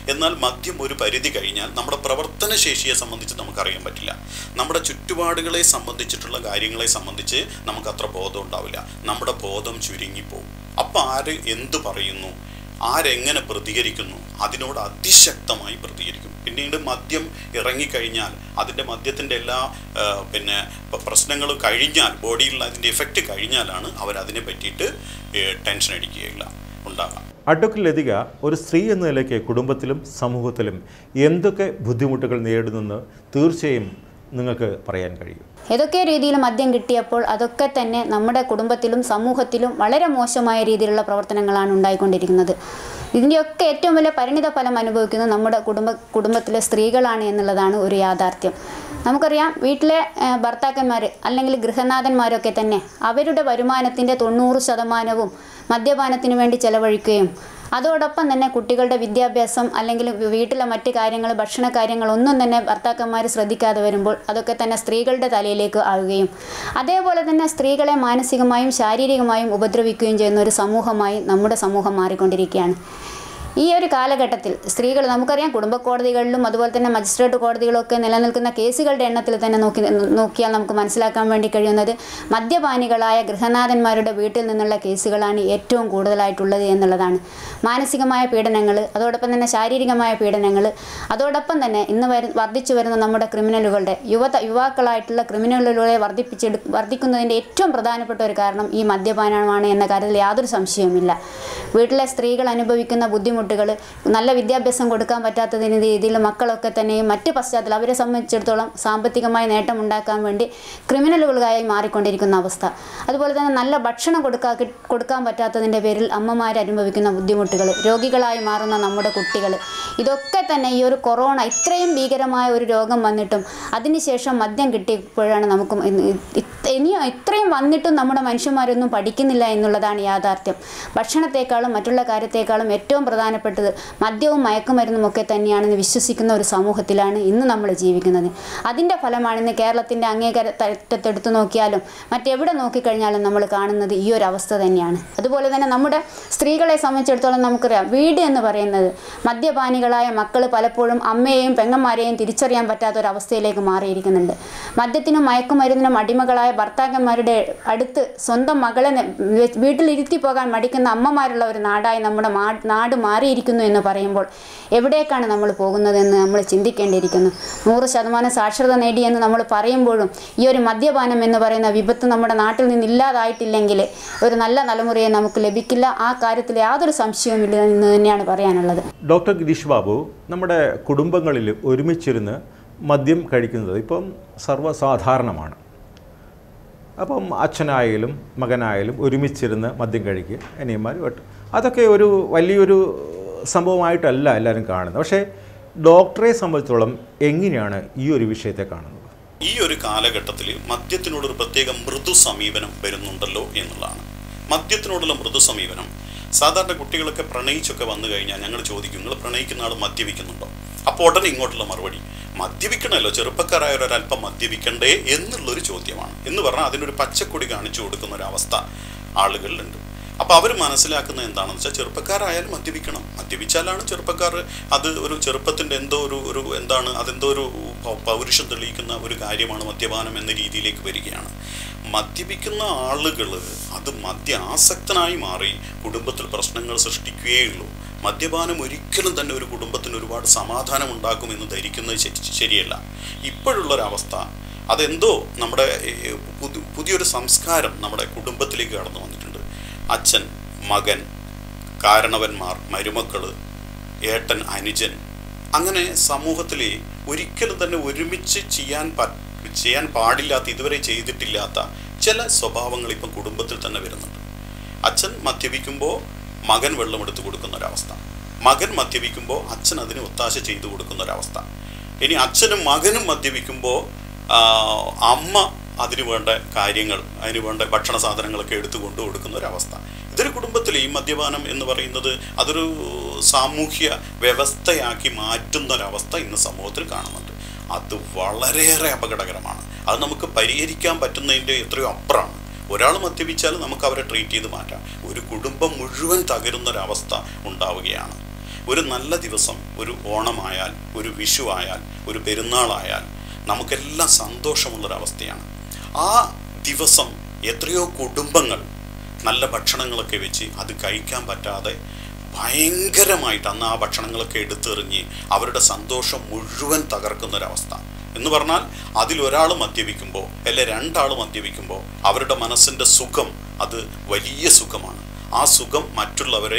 എന്നാൽ മദ്യം ഒരു പരിധി കഴിഞ്ഞാൽ നമ്മുടെ പ്രവർത്തനശേഷിയെ സംബന്ധിച്ച് നമുക്കറിയാൻ പറ്റില്ല നമ്മുടെ ചുറ്റുപാടുകളെ സംബന്ധിച്ചിട്ടുള്ള കാര്യങ്ങളെ സംബന്ധിച്ച് നമുക്ക് അത്ര ബോധം ഉണ്ടാവില്ല നമ്മുടെ ബോധം ചുരുങ്ങിപ്പോവും അപ്പം ആര് എന്ത് പറയുന്നു ആരെങ്ങനെ പ്രതികരിക്കുന്നു അതിനോട് അതിശക്തമായി പ്രതികരിക്കും പിന്നീട് മദ്യം ഇറങ്ങിക്കഴിഞ്ഞാൽ അതിൻ്റെ മദ്യത്തിൻ്റെ എല്ലാ ആ, പിന്നെ പ- പ്രശ്നങ്ങളും കഴിഞ്ഞാൽ ബോഡിയിലുള്ള അതിൻ്റെ എഫക്റ്റ് കഴിഞ്ഞാലാണ് അവരതിനെ പറ്റിയിട്ട് ടെൻഷൻ അടിക്കുകയില്ല ഉണ്ടാകാം അഡ്വക്കറ്റ് ലതിക ഒരു സ്ത്രീ എന്ന നിലയ്ക്ക് കുടുംബത്തിലും സമൂഹത്തിലും എന്തൊക്കെ ബുദ്ധിമുട്ടുകൾ നേരിടുന്നെന്ന് തീർച്ചയായും നിങ്ങൾക്ക് പറയാൻ കഴിയും ഏതൊക്കെ രീതിയിൽ മദ്യം കിട്ടിയപ്പോൾ അതൊക്കെ തന്നെ നമ്മുടെ കുടുംബത്തിലും സമൂഹത്തിലും വളരെ മോശമായ രീതിയിലുള്ള പ്രവർത്തനങ്ങളാണ് ഉണ്ടായിക്കൊണ്ടിരിക്കുന്നത് ഇതിൻ്റെയൊക്കെ ഏറ്റവും വലിയ പരിണിത ഫലം അനുഭവിക്കുന്നത് നമ്മുടെ കുടുംബ കുടുംബത്തിലെ സ്ത്രീകളാണ് എന്നുള്ളതാണ് ഒരു യാഥാർത്ഥ്യം നമുക്കറിയാം വീട്ടിലെ ഏഹ്, ഭർത്താക്കന്മാർ അല്ലെങ്കിൽ ഗൃഹനാഥന്മാരൊക്കെ തന്നെ അവരുടെ വരുമാനത്തിൻ്റെ തൊണ്ണൂറ് ശതമാനവും മദ്യപാനത്തിന് വേണ്ടി ചെലവഴിക്കുകയും അതോടൊപ്പം തന്നെ കുട്ടികളുടെ വിദ്യാഭ്യാസം അല്ലെങ്കിൽ വീട്ടിലെ മറ്റ് കാര്യങ്ങൾ ഭക്ഷണ കാര്യങ്ങളൊന്നും തന്നെ ഭർത്താക്കന്മാർ ശ്രദ്ധിക്കാതെ വരുമ്പോൾ അതൊക്കെ തന്നെ സ്ത്രീകളുടെ തലയിലേക്ക് ആവുകയും അതേപോലെ തന്നെ സ്ത്രീകളെ മാനസികമായും ശാരീരികമായും ഉപദ്രവിക്കുകയും ചെയ്യുന്ന ഒരു സമൂഹമായി നമ്മുടെ സമൂഹം മാറിക്കൊണ്ടിരിക്കുകയാണ് ഈ ഒരു കാലഘട്ടത്തിൽ സ്ത്രീകൾ നമുക്കറിയാം കുടുംബ കോടതികളിലും അതുപോലെ തന്നെ മജിസ്ട്രേറ്റ് കോടതികളൊക്കെ നിലനിൽക്കുന്ന കേസുകളുടെ എണ്ണത്തിൽ തന്നെ നോക്കി നോക്കിയാൽ നമുക്ക് മനസ്സിലാക്കാൻ വേണ്ടി കഴിയുന്നത് മദ്യപാനികളായ ഗൃഹനാഥന്മാരുടെ വീട്ടിൽ നിന്നുള്ള കേസുകളാണ് ഏറ്റവും കൂടുതലായിട്ടുള്ളത് എന്നുള്ളതാണ് മാനസികമായ പീഡനങ്ങൾ അതോടൊപ്പം തന്നെ ശാരീരികമായ പീഡനങ്ങൾ അതോടൊപ്പം തന്നെ ഇന്ന് വരു വർദ്ധിച്ചു വരുന്ന നമ്മുടെ ക്രിമിനലുകളുടെ യുവത യുവാക്കളായിട്ടുള്ള ക്രിമിനലുകളെ വർദ്ധിപ്പിച്ചെടു വർദ്ധിക്കുന്നതിൻ്റെ ഏറ്റവും പ്രധാനപ്പെട്ട ഒരു കാരണം ഈ മദ്യപാനമാണ് എന്ന കാര്യത്തിൽ യാതൊരു സംശയവുമില്ല വീട്ടിലെ സ്ത്രീകൾ അനുഭവിക്കുന്ന ബുദ്ധിമുട്ടുകൾ നല്ല വിദ്യാഭ്യാസം കൊടുക്കാൻ പറ്റാത്തതിന് രീതിയിൽ മക്കളൊക്കെ തന്നെയും മറ്റ് പശ്ചാത്തലം അവരെ സംബന്ധിച്ചിടത്തോളം സാമ്പത്തികമായ നേട്ടം ഉണ്ടാക്കാൻ വേണ്ടി ക്രിമിനലുകളായി മാറിക്കൊണ്ടിരിക്കുന്ന അവസ്ഥ അതുപോലെ തന്നെ നല്ല ഭക്ഷണം കൊടുക്കാ കൊടുക്കാൻ പറ്റാത്തതിൻ്റെ പേരിൽ അമ്മമാർ അനുഭവിക്കുന്ന ബുദ്ധിമുട്ടുകൾ രോഗികളായി മാറുന്ന നമ്മുടെ കുട്ടികൾ ഇതൊക്കെ തന്നെ ഈ ഒരു കൊറോണ ഇത്രയും ഭീകരമായ ഒരു രോഗം വന്നിട്ടും അതിനുശേഷം മദ്യം കിട്ടിയപ്പോഴാണ് നമുക്ക് ഇന്ന് ഇ- ഇനിയും ഇത്രയും വന്നിട്ടും നമ്മുടെ മനുഷ്യന്മാരൊന്നും പഠിക്കുന്നില്ല എന്നുള്ളതാണ് യാഥാർത്ഥ്യം ഭക്ഷണത്തെക്കാളും മറ്റുള്ള കാര്യത്തെക്കാളും ഏറ്റവും പ്രധാനപ്പെട്ടത് മദ്യവും മയക്കുമരുന്നും ഒക്കെ തന്നെയാണെന്ന് വിശ്വസിക്കുന്ന ഒരു സമൂഹത്തിലാണ് ഇന്ന് നമ്മൾ ജീവിക്കുന്നത് അതിൻ്റെ ഫലമാണ് ഇന്ന് കേരളത്തിൻ്റെ അങ്ങേകര തട്ടത്തെടുത്ത് നോക്കിയാലും മറ്റെവിടെ നോക്കിക്കഴിഞ്ഞാലും നമ്മൾ കാണുന്നത് ഈ ഒരു അവസ്ഥ തന്നെയാണ് അതുപോലെ തന്നെ നമ്മുടെ സ്ത്രീകളെ സംബന്ധിച്ചിടത്തോളം നമുക്കറിയാം വീട് എന്ന് പറയുന്നത് മദ്യപാനികളായ മക്കൾ പലപ്പോഴും അമ്മയെയും പെങ്ങന്മാരെയും തിരിച്ചറിയാൻ പറ്റാത്ത ഒരു അവസ്ഥയിലേക്ക് മാറിയിരിക്കുന്നുണ്ട് മദ്യത്തിനും മയക്കുമരുന്നിനും അടിമകളായ ഭർത്താക്കന്മാരുടെ അടുത്ത് സ്വന്തം മകളെ നെ- വെ- വീട്ടിലിരുത്തി പോകാൻ മടിക്കുന്ന അമ്മമാരുള്ള ഒരു നാടായി നമ്മുടെ മാ- നാട് മാറിയിരിക്കുന്നു എന്ന് പറയുമ്പോൾ എവിടേക്കാണ് നമ്മൾ പോകുന്നതെന്ന് നമ്മൾ ചിന്തിക്കേണ്ടിയിരിക്കുന്നു നൂറ് ശതമാനം സാക്ഷരത നേടിയെന്ന് നമ്മൾ പറയുമ്പോഴും ഈ ഒരു മദ്യപാനം എന്ന് പറയുന്ന വിപത്ത് നമ്മുടെ നാട്ടിൽ നിന്ന് ഇല്ലാതായിട്ടില്ലെങ്കിൽ ഒരു നല്ല തലമുറയെ നമുക്ക് ലഭിക്കില്ല ആ കാര്യത്തിൽ യാതൊരു സംശയവുമില്ല എന്ന് തന്നെയാണ് പറയാനുള്ളത് ഡോക്ടർ ഗിരീഷ് ബാബു നമ്മുടെ കുടുംബങ്ങളിൽ ഒരുമിച്ചിരുന്ന് മദ്യം കഴിക്കുന്നത് ഇപ്പം സർവ്വസാധാരണമാണ് അപ്പം അച്ഛനായാലും മകനായാലും ഒരുമിച്ചിരുന്ന് മദ്യം കഴിക്കുക അനിയന്മാർ വെട്ടും അതൊക്കെ ഒരു വലിയൊരു സംഭവമായിട്ടല്ല എല്ലാവരും കാണുന്നത് പക്ഷേ ഡോക്ടറെ സംബന്ധിച്ചോളം എങ്ങനെയാണ് ഈ ഒരു വിഷയത്തെ കാണുന്നത് ഈ ഒരു കാലഘട്ടത്തിൽ മദ്യത്തിനോടൊരു പ്രത്യേക മൃദു സമീപനം വരുന്നുണ്ടല്ലോ എന്നുള്ളതാണ് മദ്യത്തിനോടുള്ള മൃദു സമീപനം സാധാരണ കുട്ടികളൊക്കെ പ്രണയിച്ചൊക്കെ വന്നു കഴിഞ്ഞാൽ ഞങ്ങൾ ചോദിക്കും നിങ്ങൾ പ്രണയിക്കുന്ന ആൾ മദ്യപിക്കുന്നുണ്ടോ അപ്പോൾ ഉടനെ ഇങ്ങോട്ടുള്ള മറുപടി മദ്യപിക്കണമല്ലോ ചെറുപ്പക്കാരായ ഒരല്പം മദ്യപിക്കണ്ടേ എന്നുള്ളൊരു ചോദ്യമാണ് എന്ന് പറഞ്ഞാൽ അതിനൊരു പച്ചക്കൊടി കാണിച്ചു കൊടുക്കുന്ന ഒരു അവസ്ഥ ആളുകളിലുണ്ട് അപ്പോൾ അവർ മനസ്സിലാക്കുന്നത് എന്താണെന്ന് വെച്ചാൽ ചെറുപ്പക്കാരായാലും മദ്യപിക്കണം മദ്യപിച്ചാലാണ് ചെറുപ്പക്കാർ അത് ഒരു ചെറുപ്പത്തിൻ്റെ എന്തോ ഒരു ഒരു എന്താണ് അതെന്തോ ഒരു പൗ- പൗരുഷം തെളിയിക്കുന്ന ഒരു കാര്യമാണ് മദ്യപാനം എന്ന രീതിയിലേക്ക് വരികയാണ് മദ്യപിക്കുന്ന ആളുകൾ അത് മദ്യ ആസക്തനായി മാറി കുടുംബത്തിൽ പ്രശ്നങ്ങൾ സൃഷ്ടിക്കുകയുള്ളൂ മദ്യപാനം ഒരിക്കലും തന്നെ ഒരു കുടുംബത്തിന് ഒരുപാട് സമാധാനം ഉണ്ടാക്കുമെന്ന് ധരിക്കുന്നത് ശരി- ശരിയല്ല ഇപ്പോഴുള്ളൊരവസ്ഥ അതെന്തോ നമ്മുടെ ഏഹ്, പുതി- പുതിയൊരു സംസ്കാരം നമ്മുടെ കുടുംബത്തിലേക്ക് കടന്നു വന്നിട്ടുണ്ട് അച്ഛൻ മകൻ കാരണവന്മാർ മരുമക്കൾ ഏട്ടൻ അനുജൻ അങ്ങനെ സമൂഹത്തിൽ ഒരിക്കലും തന്നെ ഒരുമിച്ച് ചെയ്യാൻ പ ചെയ്യാൻ പാടില്ലാത്ത ഇതുവരെ ചെയ്തിട്ടില്ലാത്ത ചില സ്വഭാവങ്ങൾ ഇപ്പം കുടുംബത്തിൽ തന്നെ വരുന്നുണ്ട് അച്ഛൻ മദ്യപിക്കുമ്പോൾ മകൻ വെള്ളമെടുത്ത് കൊടുക്കുന്ന ഒരവസ്ഥ മകൻ മദ്യപിക്കുമ്പോൾ അച്ഛൻ അതിന് ഒത്താശ ചെയ്തു കൊടുക്കുന്ന ഒരവസ്ഥ ഇനി അച്ഛനും മകനും മദ്യപിക്കുമ്പോൾ ആ, അമ്മ അതിന് വേണ്ട കാര്യങ്ങൾ അതിന് വേണ്ട ഭക്ഷണ സാധനങ്ങളൊക്കെ എടുത്തു കൊണ്ടു കൊടുക്കുന്ന ഒരവസ്ഥ ഇതൊരു കുടുംബത്തിൽ ഈ മദ്യപാനം എന്ന് പറയുന്നത് അതൊരു സാമൂഹ്യ വ്യവസ്ഥയാക്കി മാറ്റുന്ന ഒരവസ്ഥ ഇന്ന് സമൂഹത്തിൽ കാണുന്നുണ്ട് അത് വളരെയേറെ അപകടകരമാണ് അത് നമുക്ക് പരിഹരിക്കാൻ പറ്റുന്നതിൻ്റെ എത്രയോ അപ്പുറമാണ് ഒരാൾ മദ്യപിച്ചാൽ നമുക്ക് അവരെ ട്രീറ്റ് ചെയ്ത് മാറ്റാം ഒരു കുടുംബം മുഴുവൻ തകരുന്ന ഒരവസ്ഥ ഉണ്ടാവുകയാണ് ഒരു നല്ല ദിവസം ഒരു ഓണമായാൽ ഒരു വിഷു ആയാൽ ഒരു പെരുന്നാളായാൽ നമുക്കെല്ലാം സന്തോഷമുള്ളൊരവസ്ഥയാണ് ആ ദിവസം എത്രയോ കുടുംബങ്ങൾ നല്ല ഭക്ഷണങ്ങളൊക്കെ വെച്ച് അത് കഴിക്കാൻ പറ്റാതെ ഭയങ്കരമായിട്ട് അന്ന് ആ ഭക്ഷണങ്ങളൊക്കെ എടുത്തെറിഞ്ഞ് അവരുടെ സന്തോഷം മുഴുവൻ തകർക്കുന്നൊരവസ്ഥ എന്ന് പറഞ്ഞാൽ അതിലൊരാൾ മദ്യപിക്കുമ്പോൾ അല്ലെ രണ്ടാൾ മദ്യപിക്കുമ്പോൾ അവരുടെ മനസ്സിൻ്റെ സുഖം അത് വലിയ സുഖമാണ് ആ സുഖം മറ്റുള്ളവരെ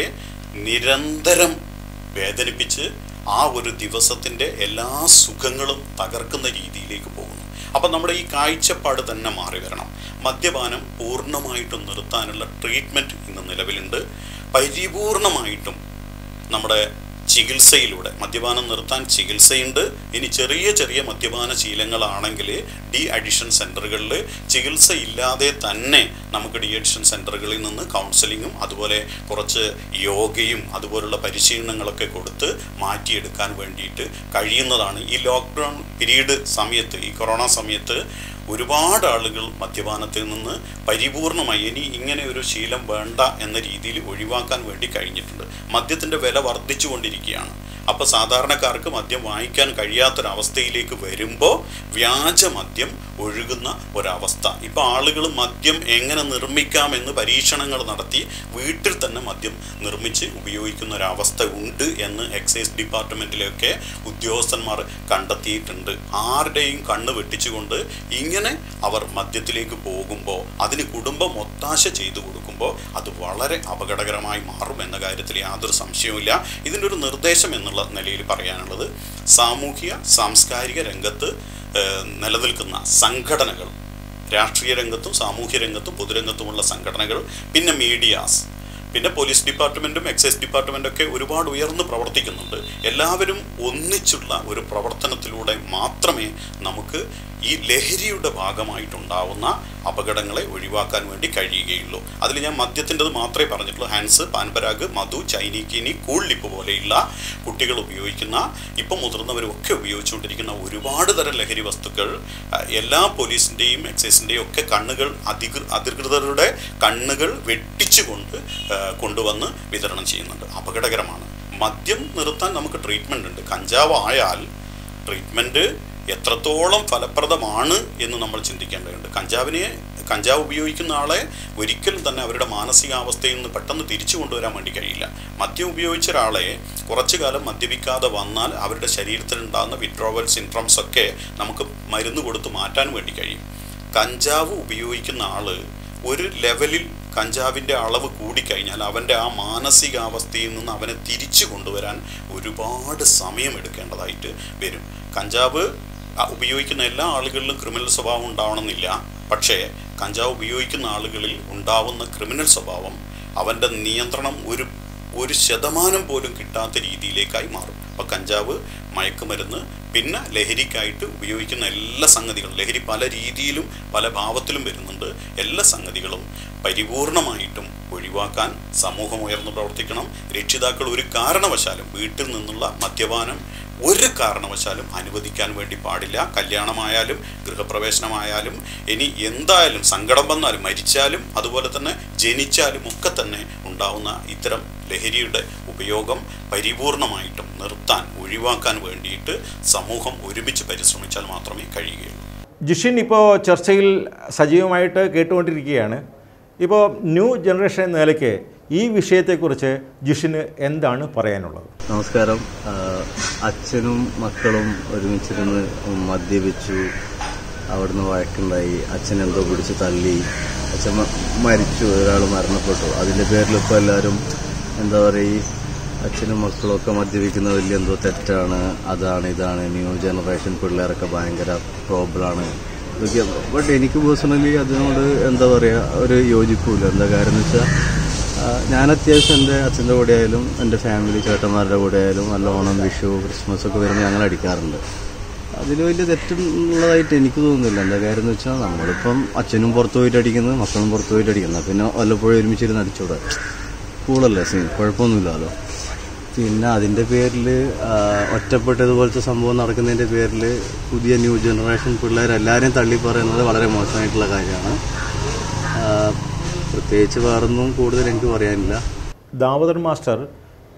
നിരന്തരം വേദനിപ്പിച്ച് ആ ഒരു ദിവസത്തിൻ്റെ എല്ലാ സുഖങ്ങളും തകർക്കുന്ന രീതിയിലേക്ക് പോകുന്നു അപ്പം നമ്മുടെ ഈ കാഴ്ചപ്പാട് തന്നെ മാറി വരണം മദ്യപാനം പൂർണ്ണമായിട്ടും നിർത്താനുള്ള ട്രീറ്റ്മെൻറ്റ് ഇന്ന് നിലവിലുണ്ട് പരിപൂർണമായിട്ടും നമ്മുടെ ചികിത്സയിലൂടെ മദ്യപാനം നിർത്താൻ ചികിത്സയുണ്ട് ഇനി ചെറിയ ചെറിയ മദ്യപാന ശീലങ്ങളാണെങ്കിൽ ഡി അഡിഷൻ സെൻറ്ററുകളിൽ ചികിത്സ ഇല്ലാതെ തന്നെ നമുക്ക് ഡി അഡിഷൻ സെൻറ്ററുകളിൽ നിന്ന് കൗൺസിലിങ്ങും അതുപോലെ കുറച്ച് യോഗയും അതുപോലുള്ള പരിശീലനങ്ങളൊക്കെ കൊടുത്ത് മാറ്റിയെടുക്കാൻ വേണ്ടിയിട്ട് കഴിയുന്നതാണ് ഈ ലോക്ക്ഡൗൺ പീരീഡ് സമയത്ത് ഈ കൊറോണ സമയത്ത് ഒരുപാട് ആളുകൾ മദ്യപാനത്തിൽ നിന്ന് പരിപൂർണമായി ഇനി ഇങ്ങനെ ഒരു ശീലം വേണ്ട എന്ന രീതിയിൽ ഒഴിവാക്കാൻ വേണ്ടി കഴിഞ്ഞിട്ടുണ്ട് മദ്യത്തിൻ്റെ വില വർദ്ധിച്ചുകൊണ്ടിരിക്കുകയാണ് അപ്പോൾ സാധാരണക്കാർക്ക് മദ്യം വാങ്ങിക്കാൻ കഴിയാത്തൊരവസ്ഥയിലേക്ക് വരുമ്പോൾ വ്യാജ മദ്യം ഒഴുകുന്ന ഒരവസ്ഥ ഇപ്പോൾ ആളുകൾ മദ്യം എങ്ങനെ നിർമ്മിക്കാമെന്ന് പരീക്ഷണങ്ങൾ നടത്തി വീട്ടിൽ തന്നെ മദ്യം നിർമ്മിച്ച് ഉപയോഗിക്കുന്ന ഒരവസ്ഥ ഉണ്ട് എന്ന് എക്സൈസ് ഡിപ്പാർട്ട്മെൻറ്റിലൊക്കെ ഉദ്യോഗസ്ഥന്മാർ കണ്ടെത്തിയിട്ടുണ്ട് ആരുടെയും കണ്ണ് വെട്ടിച്ചുകൊണ്ട് ഇങ്ങനെ അവർ മദ്യത്തിലേക്ക് പോകുമ്പോൾ അതിന് കുടുംബം ഒത്താശ ചെയ്തു കൊടുക്കുമ്പോൾ അത് വളരെ അപകടകരമായി മാറും എന്ന കാര്യത്തിൽ യാതൊരു സംശയവുമില്ല ഇതിൻ്റെ ഒരു നിർദ്ദേശം എന്നുള്ള നിലയിൽ പറയാനുള്ളത് സാമൂഹിക സാംസ്കാരിക രംഗത്ത് ഏഹ്, നിലനിൽക്കുന്ന സംഘടനകൾ രാഷ്ട്രീയ രംഗത്തും സാമൂഹ്യ രംഗത്തും പൊതുരംഗത്തുമുള്ള സംഘടനകൾ പിന്നെ മീഡിയാസ് പിന്നെ പോലീസ് ഡിപ്പാർട്ട്മെൻറ്റും എക്സൈസ് ഡിപ്പാർട്ട്മെൻറ്റും ഒക്കെ ഒരുപാട് ഉയർന്ന് പ്രവർത്തിക്കുന്നുണ്ട് എല്ലാവരും ഒന്നിച്ചുള്ള ഒരു പ്രവർത്തനത്തിലൂടെ മാത്രമേ നമുക്ക് ഈ ലഹരിയുടെ ഭാഗമായിട്ടുണ്ടാവുന്ന അപകടങ്ങളെ ഒഴിവാക്കാൻ വേണ്ടി കഴിയുകയുള്ളൂ അതിൽ ഞാൻ മദ്യത്തിൻ്റെത് മാത്രമേ പറഞ്ഞിട്ടുള്ളൂ ഹാൻസ് പാൻപരാഗ് മധു ചൈനീക്കിനി കൂൾ ലിപ്പ് പോലെയുള്ള കുട്ടികൾ ഉപയോഗിക്കുന്ന ഇപ്പം മുതിർന്നവരും ഒക്കെ ഉപയോഗിച്ചുകൊണ്ടിരിക്കുന്ന ഒരുപാട് തരം ലഹരി വസ്തുക്കൾ ആ, എല്ലാ പോലീസിൻ്റെയും എക്സൈസിൻ്റെയും ഒക്കെ കണ്ണുകൾ അധികൃ അധികൃതരുടെ കണ്ണുകൾ വെട്ടിച്ചുകൊണ്ട് ആ, കൊണ്ടുവന്ന് വിതരണം ചെയ്യുന്നുണ്ട് അപകടകരമാണ് മദ്യം നിർത്താൻ നമുക്ക് ട്രീറ്റ്മെൻ്റ് ഉണ്ട് കഞ്ചാവ് ആയാൽ ട്രീറ്റ്മെൻറ്റ് എത്രത്തോളം ഫലപ്രദമാണ് എന്ന് നമ്മൾ ചിന്തിക്കേണ്ടതുണ്ട് കഞ്ചാവിനെ കഞ്ചാവ് ഉപയോഗിക്കുന്ന ആളെ ഒരിക്കലും തന്നെ അവരുടെ മാനസികാവസ്ഥയിൽ നിന്ന് പെട്ടെന്ന് തിരിച്ചു കൊണ്ടുവരാൻ വേണ്ടി കഴിയില്ല മദ്യം ഉപയോഗിച്ച ഒരാളെ കുറച്ചു കാലം മദ്യപിക്കാതെ വന്നാൽ അവരുടെ ശരീരത്തിൽ ഉണ്ടാകുന്ന വിഡ്രോവൽ സിൻഡ്രോംസ് ഒക്കെ നമുക്ക് മരുന്ന് കൊടുത്ത് മാറ്റാൻ വേണ്ടി കഴിയും കഞ്ചാവ് ഉപയോഗിക്കുന്ന ആള് ഒരു ലെവലിൽ കഞ്ചാവിൻ്റെ അളവ് കൂടിക്കഴിഞ്ഞാൽ അവൻ്റെ ആ മാനസികാവസ്ഥയിൽ നിന്ന് അവനെ തിരിച്ചു കൊണ്ടുവരാൻ ഒരുപാട് സമയമെടുക്കേണ്ടതായിട്ട് വരും കഞ്ചാവ് ആ, ഉപയോഗിക്കുന്ന എല്ലാ ആളുകളിലും ക്രിമിനൽ സ്വഭാവം ഉണ്ടാവണമെന്നില്ല പക്ഷേ കഞ്ചാവ് ഉപയോഗിക്കുന്ന ആളുകളിൽ ഉണ്ടാവുന്ന ക്രിമിനൽ സ്വഭാവം അവൻ്റെ നിയന്ത്രണം ഒരു ഒരു ശതമാനം പോലും കിട്ടാത്ത രീതിയിലേക്കായി മാറും അപ്പോൾ കഞ്ചാവ് മയക്കുമരുന്ന് പിന്നെ ലഹരിക്കായിട്ട് ഉപയോഗിക്കുന്ന എല്ലാ സംഗതികളും ലഹരി പല രീതിയിലും പല ഭാവത്തിലും വരുന്നുണ്ട് എല്ലാ സംഗതികളും പരിപൂർണമായിട്ടും ഒഴിവാക്കാൻ സമൂഹം ഉയർന്നു പ്രവർത്തിക്കണം രക്ഷിതാക്കൾ ഒരു കാരണവശാലും വീട്ടിൽ നിന്നുള്ള മദ്യപാനം ഒരു കാരണവശാലും അനുവദിക്കാൻ വേണ്ടി പാടില്ല കല്യാണമായാലും ഗൃഹപ്രവേശനമായാലും ഇനി എന്തായാലും സങ്കടം വന്നാലും മരിച്ചാലും അതുപോലെ തന്നെ ജനിച്ചാലും ഒക്കെ തന്നെ ഉണ്ടാവുന്ന ഇത്തരം ലഹരിയുടെ ഉപയോഗം പരിപൂർണമായിട്ടും നിർത്താൻ ഒഴിവാക്കാൻ വേണ്ടിയിട്ട് സമൂഹം ഒരുമിച്ച് പരിശ്രമിച്ചാൽ മാത്രമേ കഴിയുകയുള്ളൂ ജിഷിൻ ഇപ്പോൾ ചർച്ചയിൽ സജീവമായിട്ട് കേട്ടുകൊണ്ടിരിക്കുകയാണ് ഇപ്പോൾ ന്യൂ ജനറേഷൻ എന്ന നിലയ്ക്ക് ഈ വിഷയത്തെക്കുറിച്ച് ജിഷിന് എന്താണ് പറയാനുള്ളത് നമസ്കാരം ആഹ് അച്ഛനും മക്കളും ഒരുമിച്ചിരുന്ന് മദ്യപിച്ചു അവിടുന്ന് വഴക്കുണ്ടായി അച്ഛൻ എന്തോ പിടിച്ച് തള്ളി അച്ഛൻ മ- മരിച്ചു ഒരാൾ മരണപ്പെട്ടു അതിൻ്റെ പേരിൽ ഇപ്പോൾ എല്ലാവരും എന്താ പറയുക ഈ അച്ഛനും മക്കളും ഒക്കെ മദ്യപിക്കുന്ന വലിയ എന്തോ തെറ്റാണ് അതാണ് ഇതാണ് ന്യൂ ജനറേഷൻ പിള്ളേരൊക്കെ ഭയങ്കര പ്രോബ്ലമാണ് ഇതൊക്കെ ബട്ട് എനിക്ക് പേഴ്സണലി അതിനോട് എന്താ പറയുക ഒരു യോജിപ്പില്ല എന്താ കാര്യം എന്ന് വെച്ചാൽ ആഹ് ഞാൻ അത്യാവശ്യം എൻ്റെ അച്ഛൻ്റെ കൂടെ ആയാലും എൻ്റെ ഫാമിലി ചേട്ടന്മാരുടെ കൂടെ ആയാലും നല്ല ഓണം വിഷു ക്രിസ്മസ് ഒക്കെ വരുമ്പോൾ ഞങ്ങൾ അടിക്കാറുണ്ട് അതിൽ വലിയ തെറ്റുള്ളതായിട്ട് എനിക്ക് തോന്നുന്നില്ല എന്താ കാര്യം എന്ന് വെച്ചാൽ നമ്മളിപ്പം അച്ഛനും പുറത്ത് പോയിട്ട് അടിക്കുന്നത് മക്കളും പുറത്ത് പോയിട്ട് അടിക്കുന്നത് പിന്നെ വല്ലപ്പോഴും ഒരുമിച്ചിരുന്ന് അടിച്ചൂടെ കൂളല്ലേ സീൻ കുഴപ്പമൊന്നുമില്ലല്ലോ പിന്നെ അതിൻ്റെ പേരിൽ ഒറ്റപ്പെട്ടതുപോലത്തെ സംഭവം നടക്കുന്നതിൻ്റെ പേരിൽ പുതിയ ന്യൂ ജനറേഷൻ പിള്ളേരെല്ലാവരെയും തള്ളി പറയുന്നത് വളരെ മോശമായിട്ടുള്ള കാര്യമാണ് ആഹ് പ്രത്യേകിച്ച് വേറൊന്നും കൂടുതൽ എനിക്ക് പറയാനില്ല ദാമോദരൻ മാസ്റ്റർ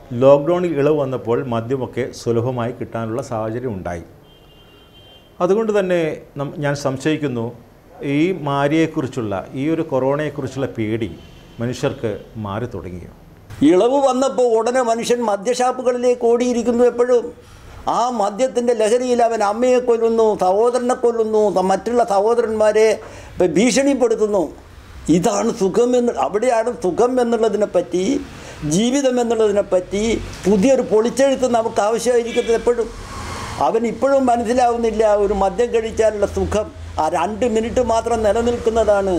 ലോക്ക്ഡൗണിൽ ഇളവ് വന്നപ്പോൾ മദ്യമൊക്കെ സുലഭമായി കിട്ടാനുള്ള സാഹചര്യം ഉണ്ടായി അതുകൊണ്ട് തന്നെ നം- ഞാൻ സംശയിക്കുന്നു ഈ മാരിയെക്കുറിച്ചുള്ള ഈ ഒരു കൊറോണയെക്കുറിച്ചുള്ള പേടി മനുഷ്യർക്ക് മാറി തുടങ്ങിയോ ഇളവ് വന്നപ്പോൾ ഉടനെ മനുഷ്യൻ മദ്യഷാപ്പുകളിലേക്ക് ഓടിയിരിക്കുന്നു എപ്പോഴും ആ മദ്യത്തിൻ്റെ ലഹരിയിൽ അവൻ അമ്മയെ കൊല്ലുന്നു സഹോദരനെ കൊല്ലുന്നു ത- മറ്റുള്ള സഹോദരന്മാരെ ഭ- ഭീഷണിപ്പെടുത്തുന്നു ഇതാണ് സുഖം എന്ന് അവിടെയാണ് സുഖം എന്നുള്ളതിനെ പറ്റി ജീവിതം എന്നുള്ളതിനെ പറ്റി പുതിയൊരു പൊളിച്ചെഴുത്ത് നമുക്ക് ആവശ്യമായിരിക്കുന്നത് എപ്പോഴും അവൻ ഇപ്പോഴും മനസ്സിലാവുന്നില്ല ഒരു മദ്യം കഴിച്ചാലുള്ള സുഖം ആ രണ്ട് മിനിറ്റ് മാത്രം നിലനിൽക്കുന്നതാണ്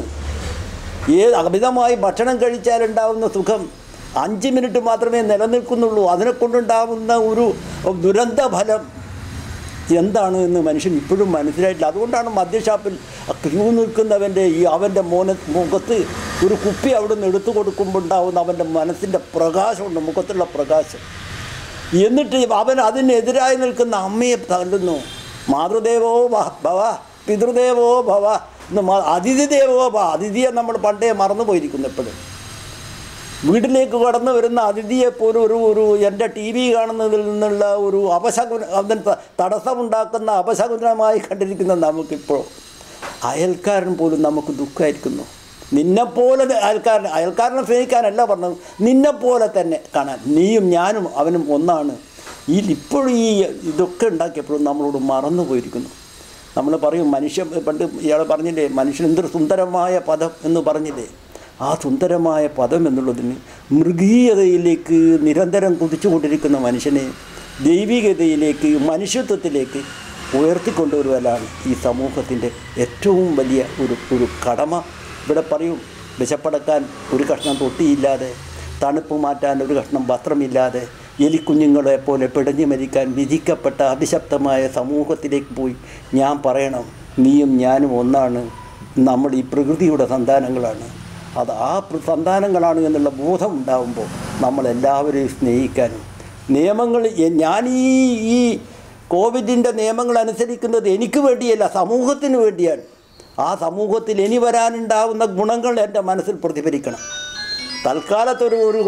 ഏത് അമിതമായി ഭക്ഷണം കഴിച്ചാലുണ്ടാവുന്ന സുഖം അഞ്ച് മിനിറ്റ് മാത്രമേ നിലനിൽക്കുന്നുള്ളൂ അതിനെ കൊണ്ടുണ്ടാവുന്ന ഒരു ദുരന്ത ഫലം എന്താണ് എന്ന് മനുഷ്യൻ ഇപ്പോഴും മനസ്സിലായിട്ടില്ല അതുകൊണ്ടാണ് മദ്യഷാപ്പിൽ ക്യൂ നിൽക്കുന്നവൻ്റെ ഈ അവൻ്റെ മോന മുഖത്ത് ഒരു കുപ്പി അവിടെ നിന്ന് എടുത്തു കൊടുക്കുമ്പോൾ ഉണ്ടാവുന്ന അവൻ്റെ മനസ്സിൻ്റെ പ്രകാശമുണ്ട് മുഖത്തുള്ള പ്രകാശം എന്നിട്ട് അവൻ അതിനെതിരായി നിൽക്കുന്ന അമ്മയെ തള്ളുന്നു മാതൃദേവോ ഭ- ഭവ പിതൃദേവോ ഭവ എന്ന് മ- അതിഥി ദേവോ ഭവ അതിഥിയെ നമ്മൾ പണ്ടേ മറന്നു പോയിരിക്കുന്നു എപ്പോഴും വീട്ടിലേക്ക് കടന്നു വരുന്ന അതിഥിയെ പോലും ഒരു ഒരു എൻ്റെ ടി വി കാണുന്നതിൽ നിന്നുള്ള ഒരു അപശകുന അതിന് ത- തടസ്സമുണ്ടാക്കുന്ന അപശകുനമായി കണ്ടിരിക്കുന്ന നമുക്കിപ്പോൾ അയൽക്കാരൻ പോലും നമുക്ക് ദുഃഖമായിരിക്കുന്നു നിന്നെപ്പോലെ ത- അയൽക്കാരൻ അയൽക്കാരനെ സ്നേഹിക്കാനല്ല പറഞ്ഞത് നിന്നെപ്പോലെ തന്നെ കാണാൻ നീയും ഞാനും അവനും ഒന്നാണ് ഈ ഇപ്പോഴും ഈ ഇതൊക്കെ ഉണ്ടാക്കിയപ്പോഴും നമ്മളോട് മറന്നു പോയിരിക്കുന്നു നമ്മൾ പറയും മനുഷ്യ പണ്ട് ഇയാൾ പറഞ്ഞില്ലേ മനുഷ്യൻ എന്തൊരു സുന്ദരമായ പദം എന്ന് പറഞ്ഞില്ലേ ആ സുന്ദരമായ പദം എന്നുള്ളതിന് മൃഗീയതയിലേക്ക് നിരന്തരം കുതിച്ചുകൊണ്ടിരിക്കുന്ന മനുഷ്യനെ ദൈവികതയിലേക്ക് മനുഷ്യത്വത്തിലേക്ക് ഉയർത്തിക്കൊണ്ടുവരുവാനാണ് ഈ സമൂഹത്തിൻ്റെ ഏറ്റവും വലിയ ഒരു ഒരു കടമ ഇവിടെ പറയും വിശപ്പടക്കാൻ ഒരു കഷ്ണം തൊട്ടിയില്ലാതെ തണുപ്പ് മാറ്റാൻ ഒരു കഷ്ണം വസ്ത്രമില്ലാതെ എലിക്കുഞ്ഞുങ്ങളെ പോലെ പിടഞ്ഞു മരിക്കാൻ വിധിക്കപ്പെട്ട അതിശക്തമായ സമൂഹത്തിലേക്ക് പോയി ഞാൻ പറയണം നീയും ഞാനും ഒന്നാണ് നമ്മൾ ഈ പ്രകൃതിയുടെ സന്താനങ്ങളാണ് അത് ആ പ്ര- സന്താനങ്ങളാണ് എന്നുള്ള ബോധം ഉണ്ടാകുമ്പോൾ നമ്മളെല്ലാവരെയും സ്നേഹിക്കാനും നിയമങ്ങൾ എ- ഞാൻ ഈ ഈ കോവിഡിൻ്റെ നിയമങ്ങൾ അനുസരിക്കുന്നത് എനിക്ക് വേണ്ടിയല്ല സമൂഹത്തിന് വേണ്ടിയാണ് ആ സമൂഹത്തിൽ ഇനി വരാനുണ്ടാവുന്ന ഗുണങ്ങൾ എൻ്റെ മനസ്സിൽ പ്രതിഫലിക്കണം തൽക്കാലത്തൊരു ഒരു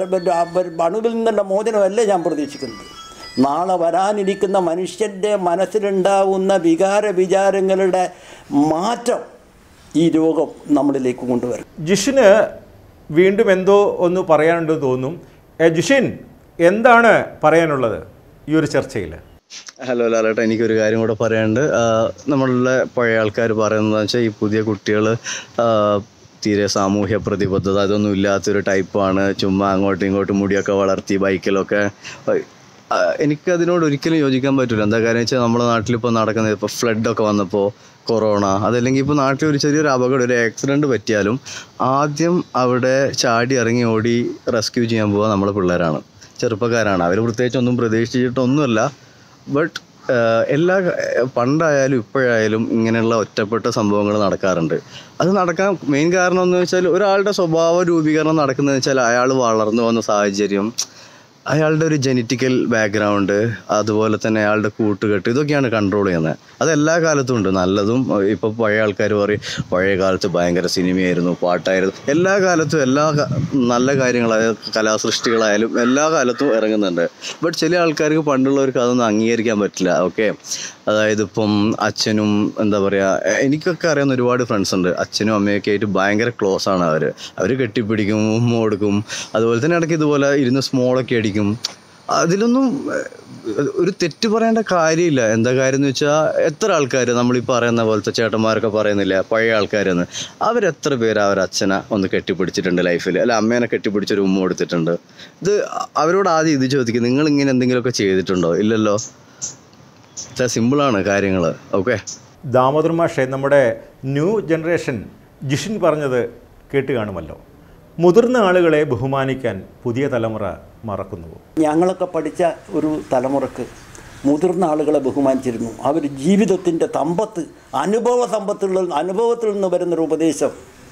അണുവിൽ നിന്നുള്ള മോചനമല്ല ഞാൻ പ്രതീക്ഷിക്കുന്നത് നാളെ വരാനിരിക്കുന്ന മനുഷ്യൻ്റെ മനസ്സിലുണ്ടാവുന്ന വികാര വിചാരങ്ങളുടെ മാറ്റം ഈ രോഗം നമ്മളിലേക്ക് കൊണ്ടുവരും ജിഷിന് വീണ്ടും എന്തോ ഒന്ന് പറയാനുണ്ടെന്ന് തോന്നും എ, ജിഷിൻ എന്താണ് പറയാനുള്ളത് ഈ ഒരു ചർച്ചയിൽ ഹലോ ലാലേട്ട എനിക്കൊരു കാര്യം കൂടെ പറയാനുണ്ട് ആ, നമ്മളുടെ പഴയ ആൾക്കാർ പറയുന്നത് വെച്ചാൽ ഈ പുതിയ കുട്ടികൾ തീരെ സാമൂഹ്യ പ്രതിബദ്ധത അതൊന്നും ഇല്ലാത്തൊരു ടൈപ്പാണ് ചുമ്മാ അങ്ങോട്ടും ഇങ്ങോട്ടും മുടിയൊക്കെ വളർത്തി ബൈക്കിലൊക്കെ ആ, എനിക്ക് അതിനോട് ഒരിക്കലും യോജിക്കാൻ പറ്റില്ല എന്താ കാര്യം വെച്ചാൽ നമ്മുടെ നാട്ടിൽ ഇപ്പോൾ നടക്കുന്നത് ഇപ്പോൾ ഫ്ലഡൊക്കെ വന്നപ്പോൾ കൊറോണ അതല്ലെങ്കിൽ ഇപ്പോൾ നാട്ടിൽ ഒരു ചെറിയൊരു അപകടം ഒരു ആക്സിഡൻറ്റ് പറ്റിയാലും ആദ്യം അവിടെ ചാടി ഇറങ്ങി ഓടി റെസ്ക്യൂ ചെയ്യാൻ പോവുക നമ്മളെ പിള്ളേരാണ് ചെറുപ്പക്കാരാണ് അവർ പ്രത്യേകിച്ച് ഒന്നും പ്രതീക്ഷിച്ചിട്ടൊന്നുമല്ല ബട്ട് എല്ലാ ക- പണ്ടായാലും ഇപ്പോഴായാലും ഇങ്ങനെയുള്ള ഒറ്റപ്പെട്ട സംഭവങ്ങൾ നടക്കാറുണ്ട് അത് നടക്കാൻ മെയിൻ കാരണം എന്ന് വെച്ചാൽ ഒരാളുടെ സ്വഭാവ രൂപീകരണം നടക്കുന്നതെന്ന് വെച്ചാൽ അയാൾ വളർന്നു വന്ന സാഹചര്യം അയാളുടെ ഒരു ജനറ്റിക്കൽ ബാക്ക്ഗ്രൗണ്ട് അതുപോലെ തന്നെ അയാളുടെ കൂട്ടുകെട്ട് ഇതൊക്കെയാണ് കൺട്രോൾ ചെയ്യുന്നത് അത് എല്ലാ കാലത്തും ഉണ്ട് നല്ലതും ഇപ്പോൾ പഴയ ആൾക്കാർ പറയും പഴയ കാലത്ത് ഭയങ്കര സിനിമയായിരുന്നു പാട്ടായിരുന്നു എല്ലാ കാലത്തും എല്ലാ ക- നല്ല കാര്യങ്ങളായാലും കലാസൃഷ്ടികളായാലും എല്ലാ കാലത്തും ഇറങ്ങുന്നുണ്ട് ബട്ട് ചില ആൾക്കാർക്ക് പണ്ടുള്ളവർക്ക് അതൊന്നും അംഗീകരിക്കാൻ പറ്റില്ല ഓക്കെ അതായത് ഇപ്പം അച്ഛനും എന്താ പറയുക എനിക്കൊക്കെ അറിയാവുന്ന ഒരുപാട് ഫ്രണ്ട്സ് ഉണ്ട് അച്ഛനും അമ്മയൊക്കെ ആയിട്ട് ഭയങ്കര ക്ലോസ് ആണ് അവർ അവർ കെട്ടിപ്പിടിക്കും ഉമ്മ കൊടുക്കും അതുപോലെ തന്നെ ഇടയ്ക്ക് ഇതുപോലെ ഇരുന്ന് സ്മോളൊക്കെ അടിക്കും അതിലൊന്നും ഏഹ്, ഒരു തെറ്റ് പറയേണ്ട കാര്യമില്ല എന്താ കാര്യം എന്ന് വെച്ചാൽ എത്ര ആൾക്കാർ നമ്മൾ ഈ പറയുന്ന പോലത്തെ ചേട്ടന്മാരൊക്കെ പറയുന്നില്ല പഴയ ആൾക്കാരെന്ന് അവരെത്ര പേര് അവർ അച്ഛനെ ഒന്ന് കെട്ടിപ്പിടിച്ചിട്ടുണ്ട് ലൈഫിൽ അല്ല അമ്മേനെ കെട്ടിപ്പിടിച്ചൊരു ഉമ്മ കൊടുത്തിട്ടുണ്ട് ഇത് അവരോട് ആദ്യം ഇത് ചോദിക്കും നിങ്ങൾ ഇങ്ങനെ എന്തെങ്കിലുമൊക്കെ ചെയ്തിട്ടുണ്ടോ ഇല്ലല്ലോ ഇത്ര സിമ്പിളാണ് കാര്യങ്ങൾ ഓക്കെ ദാമോദർ മാഷെ നമ്മുടെ ന്യൂ ജനറേഷൻ ജിഷിൻ പറഞ്ഞത് കേട്ട് കാണുമല്ലോ മുതിർന്ന ആളുകളെ ബഹുമാനിക്കാൻ പുതിയ തലമുറ മറക്കുന്നുവോ ഞങ്ങളൊക്കെ പഠിച്ച ഒരു തലമുറക്ക് മുതിർന്ന ആളുകളെ ബഹുമാനിച്ചിരുന്നു അവർ ജീവിതത്തിൻ്റെ തമ്പത്ത് അനുഭവ സമ്പത്തുള്ള അനുഭവത്തിൽ നിന്ന് വരുന്നൊരു ഉപദേശം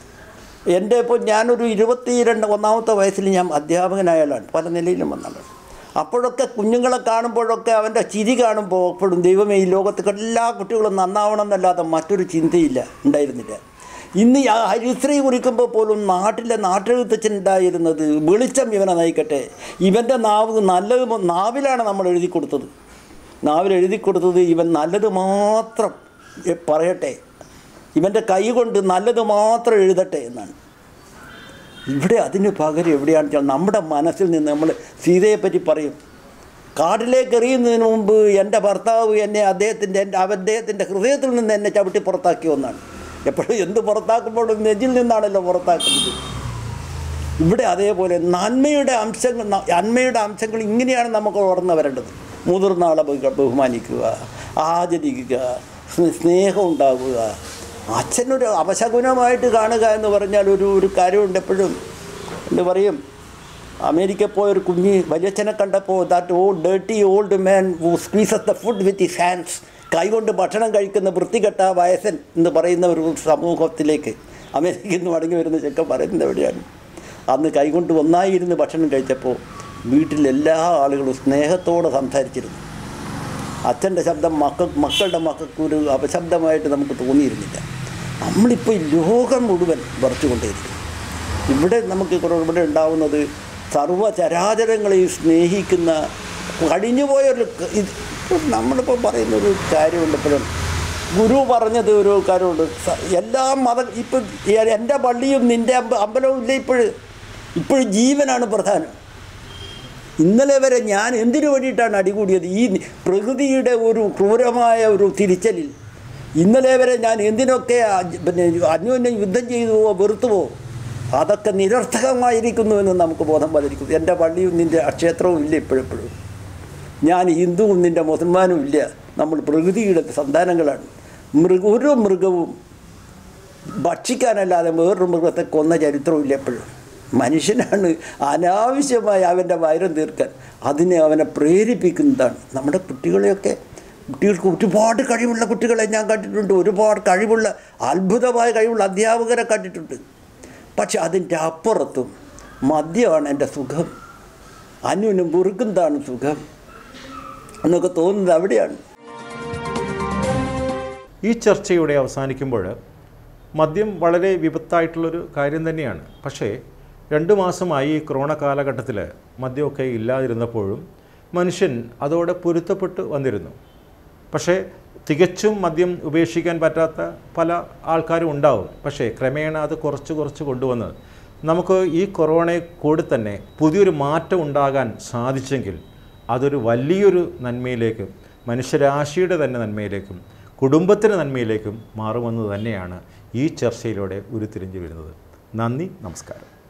എൻ്റെ ഇപ്പോൾ ഞാനൊരു ഇരുപത്തി രണ്ട് ഒന്നാമത്തെ വയസ്സിൽ ഞാൻ അധ്യാപകനായാലാണ് പല നിലയിലും വന്നാലാണ് അപ്പോഴൊക്കെ കുഞ്ഞുങ്ങളെ കാണുമ്പോഴൊക്കെ അവൻ്റെ ചിരി കാണുമ്പോൾ അപ്പോഴും ദൈവമേ ഈ ലോകത്ത് എല്ലാ കുട്ടികളും നന്നാവണം എന്നല്ലാതെ മറ്റൊരു ചിന്തയില്ല ഉണ്ടായിരുന്നില്ല ഇന്ന് ഈ ആ ഹരിശ്രീ കുറിക്കുമ്പോൾ പോലും നാട്ടിലെ നാട്ടെഴുത്തച്ഛൻ ഉണ്ടായിരുന്നത് വെളിച്ചം ഇവനെ നയിക്കട്ടെ ഇവൻ്റെ നാവ് നല്ലത് മ- നാവിലാണ് നമ്മൾ എഴുതി കൊടുത്തത് നാവിൽ എഴുതി കൊടുത്തത് ഇവൻ നല്ലത് മാത്രം എ- പറയട്ടെ ഇവൻ്റെ കൈ കൊണ്ട് നല്ലത് മാത്രം എഴുതട്ടെ എന്നാണ് ഇവിടെ അതിന് പകരം എവിടെയാണെന്ന് വെച്ചാൽ നമ്മുടെ മനസ്സിൽ നിന്ന് നമ്മൾ സീതയെപ്പറ്റി പറയും കാട്ടിലേക്ക് എറിയുന്നതിന് മുമ്പ് എൻ്റെ ഭർത്താവ് എന്നെ അദ്ദേഹത്തിൻ്റെ എൻ്റെ അദ്ദേഹത്തിൻ്റെ ഹൃദയത്തിൽ നിന്ന് എന്നെ ചവിട്ടി പുറത്താക്കിയ ഒന്നാണ് എപ്പോഴും എന്ത് പുറത്താക്കുമ്പോഴും നെഞ്ചിൽ നിന്നാണല്ലോ പുറത്താക്കുന്നത് ഇവിടെ അതേപോലെ നന്മയുടെ അംശങ്ങൾ ന- നന്മയുടെ അംശങ്ങൾ ഇങ്ങനെയാണ് നമുക്ക് വളർന്നു വരേണ്ടത് മുതിർന്ന ആളെ ബഹു- ബഹുമാനിക്കുക ആദരിക്കുക സ്നേ- സ്നേഹം ഉണ്ടാവുക അച്ഛനൊരു അപശകുനമായിട്ട് കാണുക എന്ന് പറഞ്ഞാൽ ഒരു ഒരു കാര്യമുണ്ട് എപ്പോഴും എന്ത് പറയും അമേരിക്ക പോയ ഒരു കുഞ്ഞ് വലിയച്ഛനെ കണ്ടപ്പോൾ that old dirty old man who squeezes the food with his hands കൈകൊണ്ട് ഭക്ഷണം കഴിക്കുന്ന വൃത്തികെട്ട വയസ്സൻ എന്ന് പറയുന്ന ഒരു സമൂഹത്തിലേക്ക് അമേരിക്കയിൽ നിന്ന് മടങ്ങി വരുന്ന ചെക്കൻ പറയുന്നത് എവിടെയാണ് അന്ന് കൈകൊണ്ട് ഒന്നായിരുന്ന് ഭക്ഷണം കഴിച്ചപ്പോൾ വീട്ടിൽ എല്ലാ ആളുകളും സ്നേഹത്തോടെ സംസാരിച്ചിരുന്നു അച്ഛൻ്റെ ശബ്ദം മക്ക മക്കളുടെ മക്കൾക്ക് ഒരു അപശബ്ദമായിട്ട് നമുക്ക് തോന്നിയിരുന്നില്ല നമ്മളിപ്പോൾ ഈ ലോകം മുഴുവൻ വറച്ചുകൊണ്ടേയിരിക്കും ഇവിടെ നമുക്ക് കുറേ ഇവിടെ ഉണ്ടാവുന്നത് സർവ്വചരാചരങ്ങളെയും സ്നേഹിക്കുന്ന കഴിഞ്ഞുപോയൊരു ക- ഇത് ഇപ്പം നമ്മളിപ്പോൾ പറയുന്നൊരു കാര്യമുണ്ട് ഇപ്പോഴും ഗുരു പറഞ്ഞത് ഒരു കാര്യമുണ്ട് സ- എല്ലാ മതം ഇപ്പം എൻ്റെ പള്ളിയും നിൻ്റെ അമ്പ അമ്പലവും ഇല്ല ഇപ്പോഴും ഇപ്പോഴും ജീവനാണ് പ്രധാനം ഇന്നലെ വരെ ഞാൻ എന്തിനു വേണ്ടിയിട്ടാണ് അടികൂടിയത് ഈ പ്രകൃതിയുടെ ഒരു ക്രൂരമായ ഒരു തിരിച്ചലിൽ ഇന്നലെ വരെ ഞാൻ എന്തിനൊക്കെ അ- പിന്നെ അന്യോന്യം യുദ്ധം ചെയ്തുവോ വെറുത്തുവോ അതൊക്കെ നിരർത്ഥകമായിരിക്കുന്നു എന്ന് നമുക്ക് ബോധം വന്നിരിക്കുന്നു എൻ്റെ പള്ളിയും നിൻ്റെ ക്ഷേത്രവും ഇല്ല ഇപ്പോഴെപ്പോഴും ഞാൻ ഹിന്ദുവും നിൻ്റെ മുസൽമാനും ഇല്ല നമ്മൾ പ്രകൃതിയുടെ സന്താനങ്ങളാണ് മൃഗ ഒരു മൃഗവും ഭക്ഷിക്കാനല്ലാതെ വേറൊരു മൃഗത്തെ കൊന്ന ചരിത്രമില്ല എപ്പോഴും മനുഷ്യനാണ് അനാവശ്യമായി അവൻ്റെ വൈരം തീർക്കാൻ അതിനെ അവനെ പ്രേരിപ്പിക്കുന്നതാണ് നമ്മുടെ കുട്ടികളെയൊക്കെ കുട്ടികൾക്ക് ഒരുപാട് കഴിവുള്ള കുട്ടികളെ ഞാൻ കണ്ടിട്ടുണ്ട് ഒരുപാട് കഴിവുള്ള അത്ഭുതമായ കഴിവുള്ള അധ്യാപകരെ കണ്ടിട്ടുണ്ട് പക്ഷെ അതിൻ്റെ അപ്പുറത്തും മദ്യമാണ് എൻ്റെ സുഖം അന്യനും വെറുക്കുന്നതാണ് സുഖം എന്നൊക്കെ തോന്നുന്നത് അവിടെയാണ് ഈ ചർച്ചയുടെ അവസാനിക്കുമ്പോൾ മദ്യം വളരെ വിപത്തായിട്ടുള്ളൊരു കാര്യം തന്നെയാണ് പക്ഷേ രണ്ട് മാസമായി ഈ കൊറോണ കാലഘട്ടത്തിൽ മദ്യമൊക്കെ ഇല്ലാതിരുന്നപ്പോഴും മനുഷ്യൻ അതോടെ പൊരുത്തപ്പെട്ട് വന്നിരുന്നു പക്ഷേ തികച്ചും മദ്യം ഉപേക്ഷിക്കാൻ പറ്റാത്ത പല ആൾക്കാരും ഉണ്ടാവും പക്ഷേ ക്രമേണ അത് കുറച്ച് കുറച്ച് കൊണ്ടുവന്ന് നമുക്ക് ഈ കൊറോണയെ കൂടി തന്നെ പുതിയൊരു മാറ്റം ഉണ്ടാകാൻ സാധിച്ചെങ്കിൽ അതൊരു വലിയൊരു നന്മയിലേക്കും മനുഷ്യരാശിയുടെ തന്നെ നന്മയിലേക്കും കുടുംബത്തിന് നന്മയിലേക്കും മാറുമെന്ന് തന്നെയാണ് ഈ ചർച്ചയിലൂടെ ഉരുത്തിരിഞ്ഞു വരുന്നത് നന്ദി നമസ്കാരം